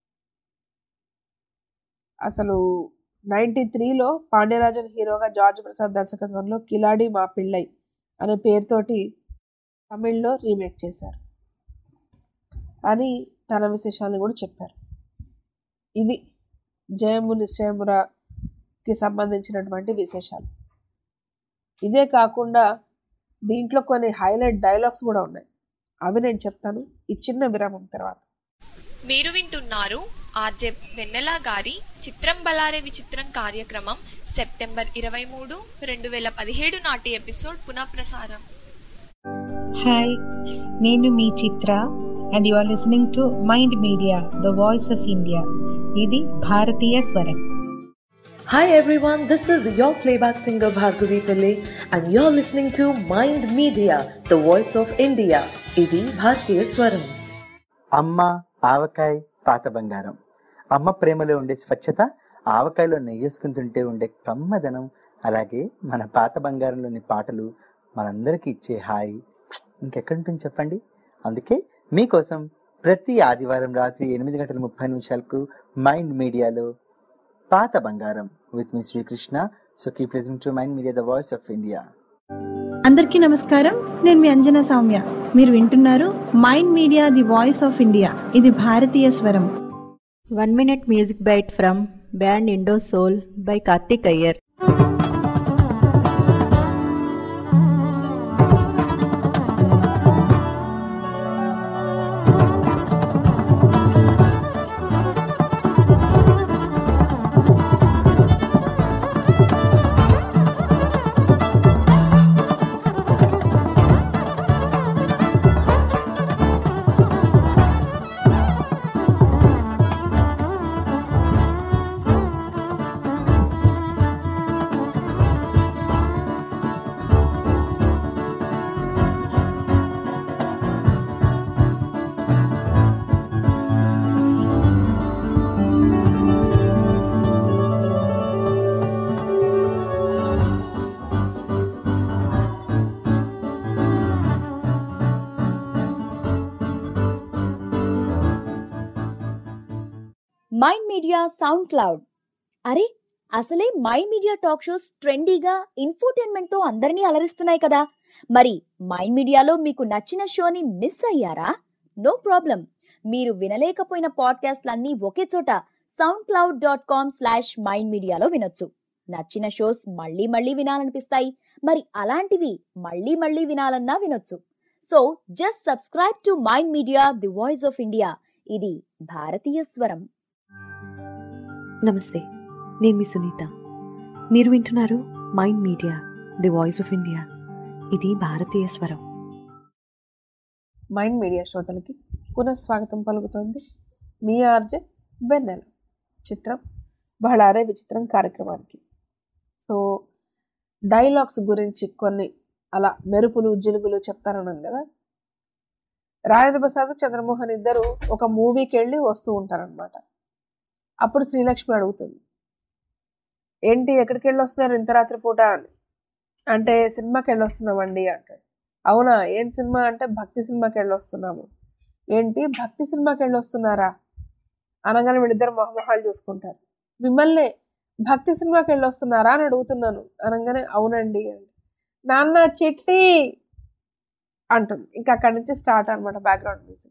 అసలు నైంటీ త్రీలో పాండ్యరాజన్ హీరోగా జార్జ్ ప్రసాద్ దర్శకత్వంలో కిలాడి మా పిళ్ళై అనే పేరుతోటి తమిళ్లో రీమేక్ చేశారు అని తన విశేషాలను కూడా చెప్పారు ఇది జయము నిశ్చయమురాకి సంబంధించినటువంటి విశేషాలు ఇదే కాకుండా దీంట్లో కొన్ని హైలైట్ డైలాగ్స్ కూడా ఉన్నాయి అవి నేను చెప్తాను ఈ చిన్న విరామం తర్వాత మీరు వింటున్నారు ఆర్జే వెన్నెల గారి చిత్రం బలారే విచిత్రం కార్యక్రమం సెప్టెంబర్ ఇరవై మూడు రెండు వేల పదిహేడు నాటి ఎపిసోడ్ పునఃప్రసారం హాయ్ నేను మీ Chitra and you are listening to mind media the voice of India ఇది భారతీయ స్వరం Hi everyone, this is your playback singer Bhargavi Pillai and you're listening to Mind Media, the voice of India. ఇది భారతీయ స్వరం అమ్మ ఆవకాయ పాత బంగారం అమ్మ ప్రేమలో ఉండే స్వచ్ఛత ఆవకాయలో నెయ్యేసుకుని తింటే ఉండే కమ్మదనం అలాగే మన పాత బంగారంలోని పాటలు మనందరికీ ఇచ్చే హాయి ఇంకెక్కడి ఉంటుంది చెప్పండి అందుకే మీకోసం ప్రతి ఆదివారం రాత్రి ఎనిమిది గంటల ముప్పై నిమిషాలకు మైండ్ మీడియాలో పాత బంగారం విత్ మీ శ్రీకృష్ణ సో కీ present to mind media the voice of India అందరికీ నమస్కారం నేను మీ అంజనా సౌమ్య మీరు వింటున్నారు mind media the voice of India ఇది భారతీయ స్వరం one minute music bite from band Indo soul by Karthik Iyer mind media sound cloud అరే అసలే మైండ్ మీడియా టాక్ షోస్ ట్రెండీగా ఇన్ఫోటైన్మెంట్ తో అందరినీ అలరిస్తున్నాయి కదా మరి మైండ్ మీడియాలో మీకు నచ్చిన షోని మిస్ అయ్యారా నో ప్రాబ్లం మీరు వినలేకపోయిన పాడ్కాస్ట్లన్నీ ఒకే చోట SoundCloud dot com slash mind మీడియాలో వినొచ్చు నచ్చిన షోస్ మళ్ళీ మళ్ళీ వినాలనిపిస్తాయి మరి అలాంటివి మళ్ళీ మళ్ళీ వినాలన్నా వినొచ్చు so just subscribe to mind media the voice of India ఇది భారతీయ స్వరం నమస్తే నేను మీ సునీత మీరు వింటున్నారు mind media the voice of India ఇది భారతీయ స్వరం మైండ్ మీడియా శ్రోతలకి పునఃస్వాగతం పలుకుతోంది మీ ఆర్జే వెన్నెల చిత్రం బహళారే విచిత్రం కార్యక్రమానికి సో డైలాగ్స్ గురించి కొన్ని అలా మెరుపులు జిలుగులు చెప్తారన్నాను కదా రాజేంద్ర ప్రసాద్ చంద్రమోహన్ ఇద్దరు ఒక మూవీకి వెళ్ళి వస్తూ ఉంటారనమాట అప్పుడు శ్రీలక్ష్మి అడుగుతుంది ఏంటి ఎక్కడికి వెళ్ళి వస్తున్నారు ఇంత రాత్రి పూట అని అంటే సినిమాకి వెళ్ళి వస్తున్నామండి అంటాడు అవునా ఏం సినిమా అంటే భక్తి సినిమాకి వెళ్ళి వస్తున్నాము ఏంటి భక్తి సినిమాకి వెళ్ళి వస్తున్నారా అనగానే వీళ్ళిద్దరు మొహమొహాలు చూసుకుంటారు మిమ్మల్ని భక్తి సినిమాకి వెళ్ళి వస్తున్నారా అని అడుగుతున్నాను అనగానే అవునండి అండి నాన్న చిట్టి అంటుంది ఇంకా అక్కడి నుంచి స్టార్ట్ అనమాట బ్యాక్గ్రౌండ్ మ్యూజిక్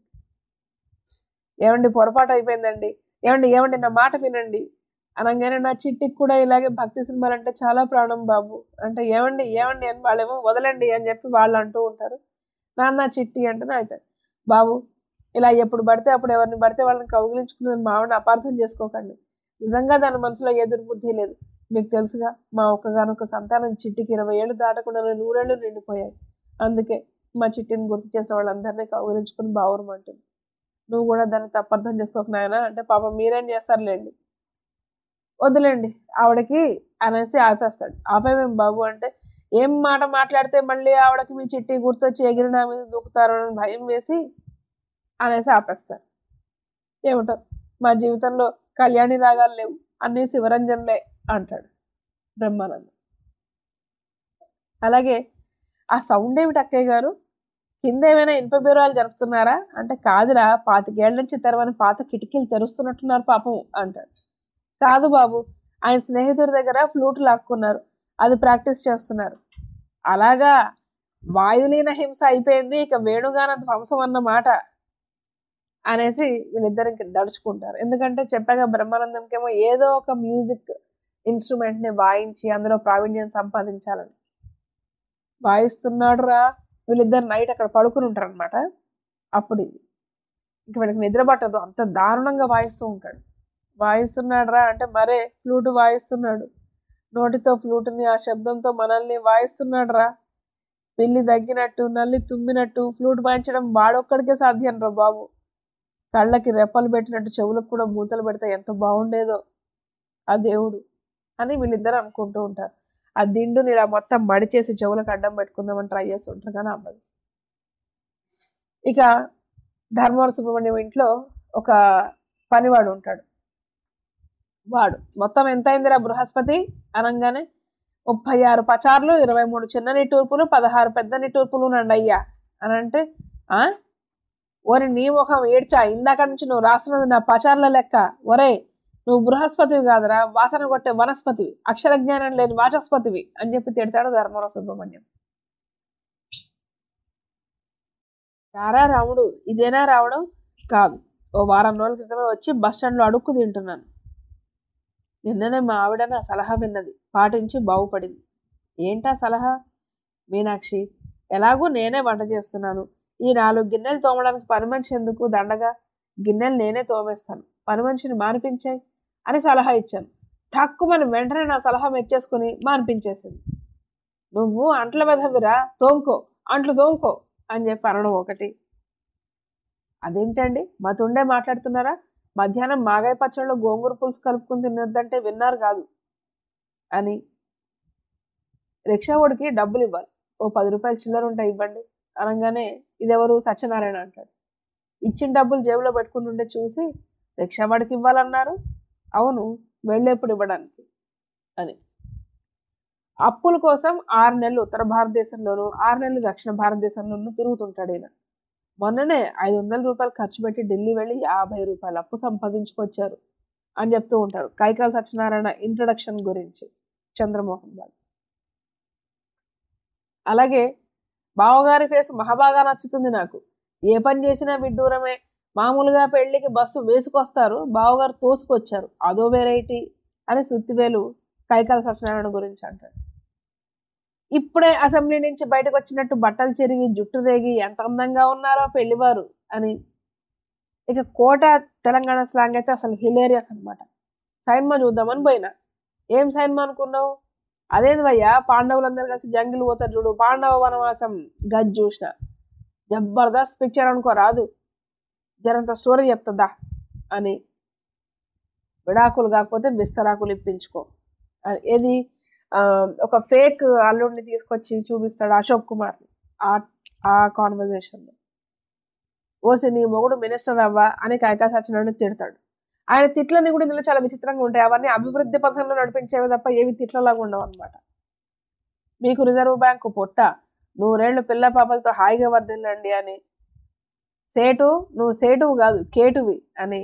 ఏమండి పొరపాటు అయిపోయిందండి ఏమండి ఏమండి నా మాట వినండి అనగానే నా చిట్టికి కూడా ఇలాగే భక్తి సినిమాలు అంటే చాలా ప్రాణం బాబు అంటే ఏమండి ఏమండి అని వాళ్ళేమో వదలండి అని చెప్పి వాళ్ళు అంటూ ఉంటారు నాన్న చిట్టి అంటేనే అయిపోయింది బాబు ఇలా ఎప్పుడు పడితే అప్పుడు ఎవరిని పడితే వాళ్ళని కౌగిలించుకుని మావిని అపార్థం చేసుకోకండి నిజంగా దాని మనసులో ఏ దుర్బుద్ధి లేదు మీకు తెలుసుగా మా ఒక్కగానొక్క సంతానం చిట్టికి ఇరవై ఏళ్ళు దాటకుండా నూరేళ్ళు నిండిపోయాయి అందుకే మా చిట్టిని గుర్తు చేసిన వాళ్ళందరినీ కౌగిలించుకుని బావురమంటుంది నువ్వు కూడా దాన్ని తప్పర్థం చేసుకోక నాయనా అంటే పాపం మీరేం చేస్తారులేండి వద్దులేండి ఆవిడకి అనేసి ఆపేస్తాడు ఆపేమేం బాబు అంటే ఏం మాట మాట్లాడితే మళ్ళీ ఆవిడకి మీ చిట్టి గుర్తొచ్చి ఎగిరి నా మీద దూకుతారు అని భయం వేసి అనేసి ఆపేస్తారు ఏమిటో మా జీవితంలో కళ్యాణి రాగాలు లేవు అన్నీ శివరంజన్లే అంటాడు బ్రహ్మానందం అలాగే ఆ సౌండ్ ఏమిటి అక్కయ్య గారు కింద ఏమైనా ఇనుప బీరాలు జరుపుతున్నారా అంటే కాదురా పాతికేళ్ల నుంచి తెరవని పాత కిటికీలు తెరుస్తున్నట్టున్నారు పాపం అంటాడు కాదు బాబు ఆయన స్నేహితుడి దగ్గర ఫ్లూట్ లాక్కున్నారు అది ప్రాక్టీస్ చేస్తున్నారు అలాగా వాయులీన హింస అయిపోయింది ఇక వేణుగాన ధ్వంసం అన్నమాట అనేసి వీళ్ళిద్దరు ఇంక దడుచుకుంటారు ఎందుకంటే చెప్పాక బ్రహ్మానందంకేమో ఏదో ఒక మ్యూజిక్ ఇన్స్ట్రుమెంట్ని వాయించి అందులో ప్రావీణ్యం సంపాదించాలని వాయిస్తున్నాడు రా వీళ్ళిద్దరు నైట్ అక్కడ పడుకుని ఉంటారు అనమాట అప్పుడు ఇది ఇంక వీళ్ళకి నిద్ర పట్టదు అంత దారుణంగా వాయిస్తూ ఉంటాడు వాయిస్తున్నాడు రా అంటే మరే ఫ్లూట్ వాయిస్తున్నాడు నోటితో ఫ్లూట్ని ఆ శబ్దంతో మనల్ని వాయిస్తున్నాడు రా పిల్లి దగ్గినట్టు నల్లి తుమ్మినట్టు ఫ్లూట్ వాయించడం వాడొక్కడికే సాధ్యం రా బాబు కళ్ళకి రెప్పలు పెట్టినట్టు చెవులకు కూడా మూతలు పెడితే ఎంత బాగుండేదో ఆ దేవుడు అని వీళ్ళిద్దరు అనుకుంటూ ఉంటారు ఆ దిండుని ఇలా మొత్తం మడిచేసి చెవులకు అడ్డం పెట్టుకుందామని ట్రై చేస్తూ ఉంటారు కానీ అవ్వదు ఇక ధర్మవర సుబ్రహ్మణ్యం ఇంట్లో ఒక పనివాడు ఉంటాడు వాడు మొత్తం ఎంత అయిందిరా బృహస్పతి అనగానే ముప్పై ఆరు పచార్లు ఇరవై మూడు చిన్న నిట్టూర్పులు పదహారు పెద్ద నిట్టూర్పులు నండయ్యా అని అంటే ఆ ఒరి నీ ముఖం ఏడ్చా ఇందాక నుంచి నువ్వు రాస్తున్నది నా పచార్ల లెక్క ఒరే నువ్వు బృహస్పతివి కాదురా వాసన కొట్టే వనస్పతివి అక్షర జ్ఞానం లేని వాచస్పతివి అని చెప్పి తిడతాడు ధర్మరావు సుబ్రహ్మణ్యం రారా రాముడు ఇదేనా రావడం కాదు ఓ వారం రోజుల క్రితమే వచ్చి బస్ స్టాండ్లో అడుక్కు తింటున్నాను నిన్ననే మా ఆవిడ నా సలహా విన్నది పాటించి బాగుపడింది ఏంటా సలహా మీనాక్షి ఎలాగూ నేనే వంట చేస్తున్నాను ఈ నాలుగు గిన్నెలు తోమడానికి పని మనిషి ఎందుకు దండగా గిన్నెలు నేనే తోమేస్తాను పని మనిషిని మానిపించాయి అని సలహా ఇచ్చాను ఠక్కుమని వెంటనే నా సలహా మెచ్చేసుకుని మానిపించేసింది నువ్వు అంట్ల వెధవిరా తోముకో అంట్లు తోముకో అని చెప్పి అనడం ఒకటి అదేంటండి మా తుండే మాట్లాడుతున్నారా మధ్యాహ్నం మాగాయ పచ్చళ్ళు గోంగూర పులుసు కలుపుకుని తినొద్దంటే విన్నారు కాదు అని రిక్షావాడికి డబ్బులు ఇవ్వాలి ఓ పది రూపాయలు చిల్లర ఉంటాయి ఇవ్వండి అనగానే ఇదెవరు సత్యనారాయణ అంటాడు ఇచ్చిన డబ్బులు జేబులో పెట్టుకుంటుంటే చూసి రిక్షావాడికి ఇవ్వాలన్నారు అవును వెళ్ళేప్పుడు ఇవ్వడానికి అని అప్పుల కోసం ఆరు నెలలు ఉత్తర భారతదేశంలోనూ ఆరు నెలలు దక్షిణ భారతదేశంలోనూ తిరుగుతుంటాడు ఈయన మొన్ననే ఐదు వందల రూపాయలు ఖర్చు పెట్టి ఢిల్లీ వెళ్ళి యాభై రూపాయలు అప్పు సంపాదించుకొచ్చారు అని చెప్తూ ఉంటారు కైకాల సత్యనారాయణ ఇంట్రడక్షన్ గురించి చంద్రమోహన్ బాబు అలాగే బావగారి ఫేస్ మహాబాగా నచ్చుతుంది నాకు ఏ పని చేసినా విడ్డూరమే మామూలుగా పెళ్లికి బస్సు వేసుకొస్తారు బావగారు తోసుకొచ్చారు అదో వెరైటీ అని సుత్తివేలు కైకాల సత్యనారాయణ గురించి అంటాడు ఇప్పుడే అసెంబ్లీ నుంచి బయటకు వచ్చినట్టు బట్టలు చెరిగి జుట్టు రేగి ఎంత అందంగా ఉన్నారో పెళ్లివారు అని ఇక కోట తెలంగాణ స్లాంగ్ అయితే అసలు హిలేరియస్ అనమాట సైన్మా చూద్దామని పోయినా ఏం సైన్మా అనుకున్నావు అదేది భయ్యా పాండవులందరూ కలిసి జంగిల్ పోతారు చూడు పాండవ వనవాసం గజ్ చూసిన జబర్దస్త్ పిక్చర్ అనుకో రాదు జరంత స్టోరీ చెప్తుందా అని విడాకులు కాకపోతే బిస్తరాకులు ఇప్పించుకో అది ఏది ఆ, ఒక ఫేక్ అల్లుడిని తీసుకొచ్చి చూపిస్తాడు అశోక్ కుమార్ ఆ ఆ కాన్వర్జేషన్లో ఓసి నీ మొగుడు మినిస్టర్ అవ్వా అని కైకా సత్యనారాయణ తిడతాడు ఆయన తిట్లన్నీ కూడా ఇందులో చాలా విచిత్రంగా ఉంటాయి అవన్నీ అభివృద్ధి పథంలో నడిపించేవి తప్ప ఏవి తిట్లలాగా ఉండవు అనమాట మీకు రిజర్వ్ బ్యాంకు పొట్ట నూరేళ్లు పిల్ల పాపలతో హాయిగా వర్దిల్లండి అని సేటు నువ్వు సేటువు కాదు కేటువి అని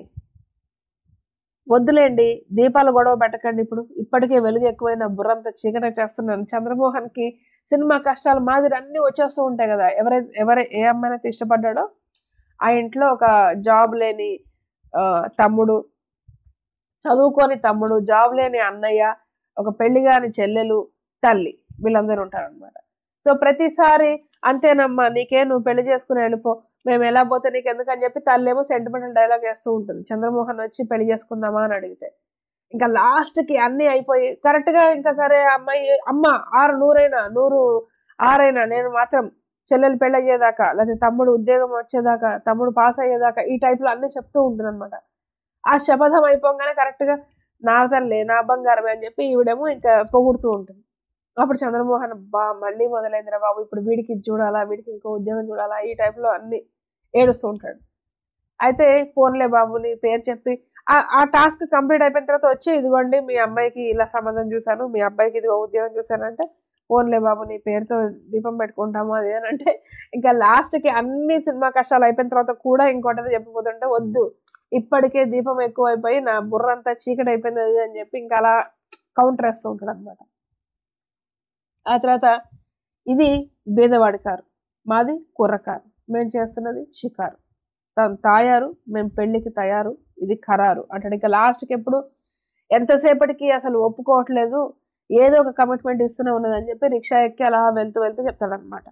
వద్దులేండి దీపాలు గొడవ పెట్టకండి ఇప్పుడు ఇప్పటికే వెలుగు ఎక్కువైన బుర్రంతా చీకట చేస్తున్నాను చంద్రమోహన్కి సినిమా కష్టాలు మాదిరి అన్నీ వచ్చేస్తూ ఉంటాయి కదా ఎవరై ఎవరై ఏ అమ్మాయినైతే ఇష్టపడ్డాడో ఆ ఇంట్లో ఒక జాబ్ లేని ఆ, తమ్ముడు చదువుకోని తమ్ముడు జాబ్ లేని అన్నయ్య ఒక పెళ్లి కాని చెల్లెలు తల్లి వీళ్ళందరూ ఉంటారనమాట సో ప్రతిసారి అంతేనమ్మా నీకే నువ్వు పెళ్లి చేసుకుని వెళ్ళిపో మేము ఎలా పోతే నీకు ఎందుకని చెప్పి తల్లేమో సెంటిమెంటల్ డైలాగ్ వేస్తూ ఉంటుంది చంద్రమోహన్ వచ్చి పెళ్లి చేసుకుందామా అని అడిగితే ఇంకా లాస్ట్కి అన్నీ అయిపోయి కరెక్ట్గా ఇంకా సరే అమ్మాయి అమ్మ ఆరు నూరైనా నూరు ఆరైనా నేను మాత్రం చెల్లెలు పెళ్ళి అయ్యేదాకా లేకపోతే తమ్ముడు ఉద్యోగం వచ్చేదాకా తమ్ముడు పాస్ అయ్యేదాకా ఈ టైప్లో అన్నీ చెప్తూ ఉంటుంది అనమాట ఆ శపథం అయిపోగానే కరెక్ట్గా నా తల్లి నా బంగారమే అని చెప్పి ఈవిడేమో ఇంకా పొగుడుతూ ఉంటుంది అప్పుడు చంద్రమోహన్ బా మళ్ళీ మొదలైందిరా బాబు ఇప్పుడు వీడికి ఇది చూడాలా వీడికి ఇంకో ఉద్యోగం చూడాలా ఈ టైప్లో అన్ని ఏడుస్తూ ఉంటాడు అయితే ఫోన్లే బాబు నీ పేరు చెప్పి ఆ- ఆ టాస్క్ కంప్లీట్ అయిపోయిన తర్వాత వచ్చి ఇదిగోండి మీ అమ్మాయికి ఇలా సంబంధం చూశాను మీ అబ్బాయికి ఇదిగో ఉద్యోగం చూశానంటే ఫోన్లే బాబు నీ పేరుతో దీపం పెట్టుకుంటాము అది అని అంటే ఇంకా లాస్ట్కి అన్ని సినిమా కష్టాలు అయిపోయిన తర్వాత కూడా ఇంకోటి చెప్పబోతుంటే వద్దు ఇప్పటికే దీపం ఎక్కువైపోయి నా బుర్ర అంతా చీకటి అయిపోయింది అది అని చెప్పి ఇంకా అలా కౌంటర్ వేస్తూ ఉంటాడు అనమాట ఆ తర్వాత ఇది బీదవాడి కారు మాది కుర్ర కారు మేము చేస్తున్నది షికారు తను తాయారు మేము పెళ్ళికి తయారు ఇది ఖరారు అంటాడు ఇంకా లాస్ట్కి ఎప్పుడు ఎంతసేపటికి అసలు ఒప్పుకోవట్లేదు ఏదో ఒక కమిట్మెంట్ ఇస్తూనే ఉన్నదని చెప్పి రిక్షా ఎక్కి అలా వెళ్తూ వెళ్తూ చెప్తాడనమాట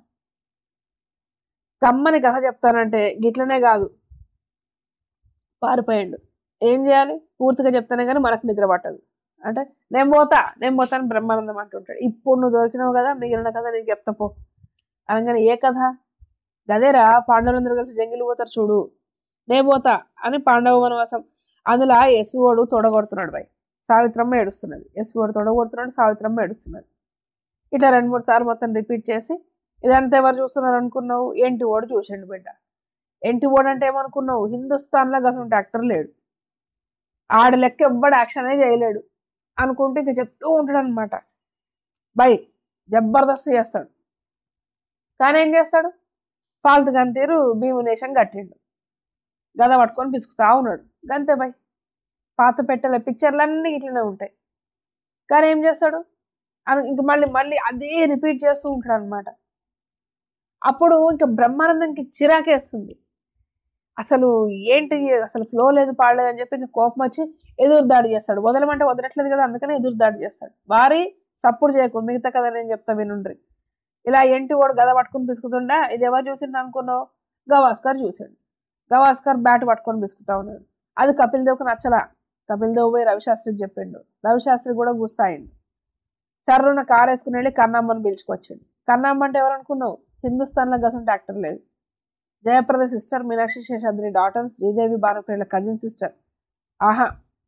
కమ్మని కథ చెప్తానంటే గిట్లనే కాదు పారిపోయాడు ఏం చేయాలి పూర్తిగా చెప్తానే కానీ మనకు నిద్ర పట్టదు అంటే నేను పోతా నేను పోతాను బ్రహ్మానందం అంటుంటాడు ఇప్పుడు నువ్వు దొరికినావు కదా మిగిలిన కథ నీకు చెప్తా పో అనగానే ఏ కథ గదేరా పాండవులందరూ కలిసి జంగిల్ పోతారు చూడు నే పోతా అని పాండవ వనవాసం అందులో యశువోడు తొడగొడుతున్నాడు బై సావిత్రమ్మ ఏడుస్తున్నది యశువోడు తొడగొడుతున్నాడు సావిత్రమ్మ ఏడుస్తున్నది ఇట్లా రెండు మూడు సార్లు మొత్తం రిపీట్ చేసి ఇదంతా ఎవరు చూస్తున్నారు అనుకున్నావు ఏంటి ఓడు చూసండి బిడ్డ ఏంటి ఓడు అంటే ఏమనుకున్నావు హిందుస్థాన్లో అసలు యాక్టర్ లేడు ఆడ లెక్క ఎవ్వడు యాక్షనే చేయలేడు అనుకుంటే ఇంక చెప్తూ ఉంటాడు అనమాట బై జబర్దస్త్ చేస్తాడు కానీ ఏం చేస్తాడు ఫాల్తు గంతీరు భీమునేశం కట్టిండు గద పట్టుకొని పిసుకుతా ఉన్నాడు గంతే బై పాత పెట్టెల పిక్చర్లన్నీ ఇట్లనే ఉంటాయి కానీ ఏం చేస్తాడు అను ఇంక మళ్ళీ మళ్ళీ అదే రిపీట్ చేస్తూ ఉంటాడు అనమాట అప్పుడు ఇంకా బ్రహ్మానందంకి చిరాకేస్తుంది అసలు ఏంటి అసలు ఫ్లో లేదు పాడలేదు అని చెప్పి ఇంకా కోపం వచ్చి ఎదురు దాడి చేస్తాడు వదలమంటే వదలట్లేదు కదా అందుకని ఎదురు దాడి చేస్తాడు వారి సప్పుడు చేయకు మిగతా కదా నేను చెప్తా వినుండ్రి ఇలా ఏంటి వాడు గద పట్టుకుని పిసుకుతుండా ఇది ఎవరు చూసిండు అనుకున్నావు గవాస్కర్ చూసాడు గవాస్కర్ బ్యాట్ పట్టుకొని పిసుకుతా ఉన్నాడు అది కపిల్ దేవ్కి నచ్చలా కపిల్ దేవ్ పోయి రవిశాస్త్రికి చెప్పిండు రవిశాస్త్రి కూడా గుస్తాయిండు చర్రున కారు వేసుకుని వెళ్ళి కన్నమ్మని పిలుచుకొచ్చాడు కన్నమ్మ అంటే ఎవరు అనుకున్నావు హిందుస్థాన్లో గసంటే యాక్టర్ లేదు జయప్రద సిస్టర్ మీనాక్షి శేషాద్రి డాటర్ శ్రీదేవి భానుప్రియుల కజిన్ సిస్టర్ ఆహా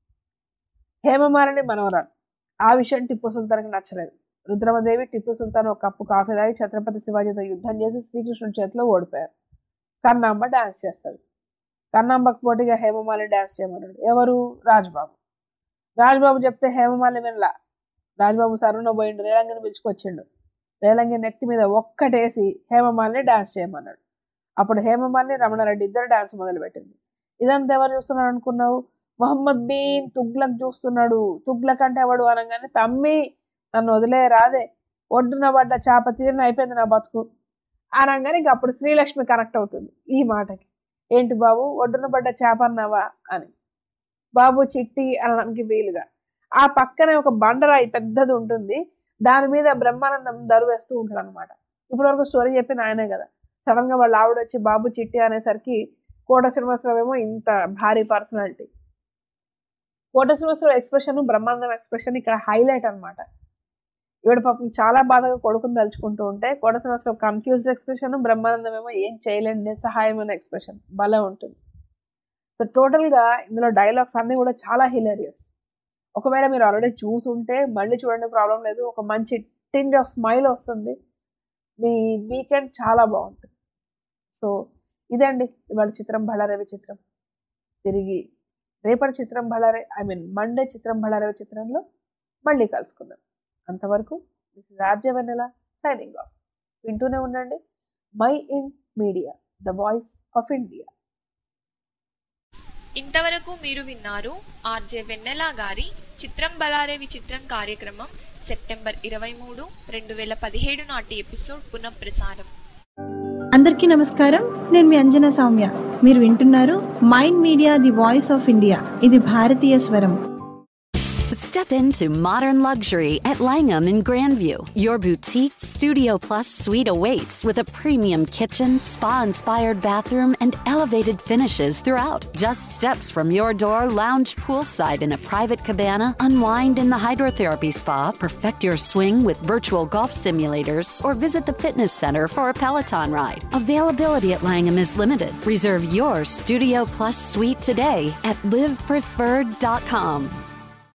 హేమమాలిని మనవరాలు ఆ విషయం టిప్పు సుల్తాన్కి నచ్చలేదు రుద్రమదేవి టిప్పు సుల్తాన్ ఒక కప్పు కాఫీ తాగి ఛత్రపతి శివాజీతో యుద్ధం చేసి శ్రీకృష్ణుడి చేతిలో ఓడిపోయారు కన్నాంబ డాన్స్ చేస్తుంది కన్నాంబకు పోటీగా హేమమాలిని డాన్స్ చేయమన్నాడు ఎవరు రాజ్బాబు రాజ్బాబు చెప్తే హేమమాలిని వినలా రాజ్బాబు సరుణ పోయిండు రేలంగిని పిలుచుకొచ్చిండు రేలంగి నెత్తి మీద ఒక్కటేసి హేమమాలిని డాన్స్ చేయమన్నాడు అప్పుడు హేమమాలిని రమణారెడ్డి ఇద్దరు డాన్స్ మొదలుపెట్టింది ఇదంతా ఎవరు చూస్తున్నారు అనుకున్నావు మొహమ్మద్ బీన్ తుగ్లక్ చూస్తున్నాడు తుగ్లక్ అంటే ఎవడు అనగానే తమ్మి నన్ను వదిలే రాదే ఒడ్డున పడ్డ చేప తీరిన అయిపోయింది నా బతుకు అనగానే ఇంక అప్పుడు శ్రీలక్ష్మి కనెక్ట్ అవుతుంది ఈ మాటకి ఏంటి బాబు ఒడ్డున పడ్డ చేప అన్నావా అని బాబు చిట్టి అనడానికి వీలుగా ఆ పక్కనే ఒక బండరాయి పెద్దది ఉంటుంది దాని మీద బ్రహ్మానందం దరువేస్తూ ఉంటాడు అనమాట ఇప్పటి వరకు స్టోరీ చెప్పిన ఆయనే కదా సడన్ గా వాళ్ళ ఆవిడ వచ్చి బాబు చిట్టి అనేసరికి కోట శ్రీనివాసరావు ఏమో ఇంత భారీ personality Kota Srinivasarao expression Brahmanandam expression ఇక్కడ హైలైట్ అనమాట ఈవిడ పాపం చాలా బాధగా కొడుకుని తలుచుకుంటూ ఉంటే కోట శ్రీనివాసరావు కన్ఫ్యూజ్డ్ ఎక్స్ప్రెషన్ బ్రహ్మానందం ఏమో ఏం చేయలేని నిస్సహాయమైన ఎక్స్ప్రెషన్ భలే ఉంటుంది సో టోటల్గా ఇందులో డైలాగ్స్ అన్నీ కూడా చాలా హిలేరియస్ ఒకవేళ మీరు ఆల్రెడీ చూసుంటే మళ్ళీ చూడండి ప్రాబ్లం లేదు ఒక మంచి టింజ్ ఆఫ్ స్మైల్ వస్తుంది మీ వీకెండ్ చాలా బాగుంటుంది సో ఇదండి ఇవాళ చిత్రం బళ్ళారేవి చిత్రం తిరిగి రేపటి చిత్రం బళ్ళారే ఐ మీన్ మండే చిత్రం బళ్ళారేవి చిత్రంలో మళ్ళీ కలుసుకుందాం అంతవరకు this is RJ Vennela signing off వింటూనే ఉండండి mind media the voice of India ఇంతవరకు మీరు విన్నారు ఆర్జే వెన్నెల గారి చిత్రం బలారే విచిత్రం కార్యక్రమం సెప్టెంబర్ ఇరవై మూడు రెండు వేల పదిహేడు నాటి ఎపిసోడ్ పునఃప్రసారం అందరికీ నమస్కారం నేను మీ అంజనా సౌమ్య మీరు వింటున్నారు mind media the voice of India ఇది భారతీయ స్వరం Step into modern luxury at Langham in Grandview. Your boutique Studio Plus suite awaits with a premium kitchen, spa inspired bathroom, and elevated finishes throughout. Just steps from your door, lounge poolside in a private cabana, unwind in the hydrotherapy spa, perfect your swing with virtual golf simulators, or visit the fitness center for a Peloton ride. Availability at Langham is limited. Reserve your Studio Plus suite today at livepreferred.com.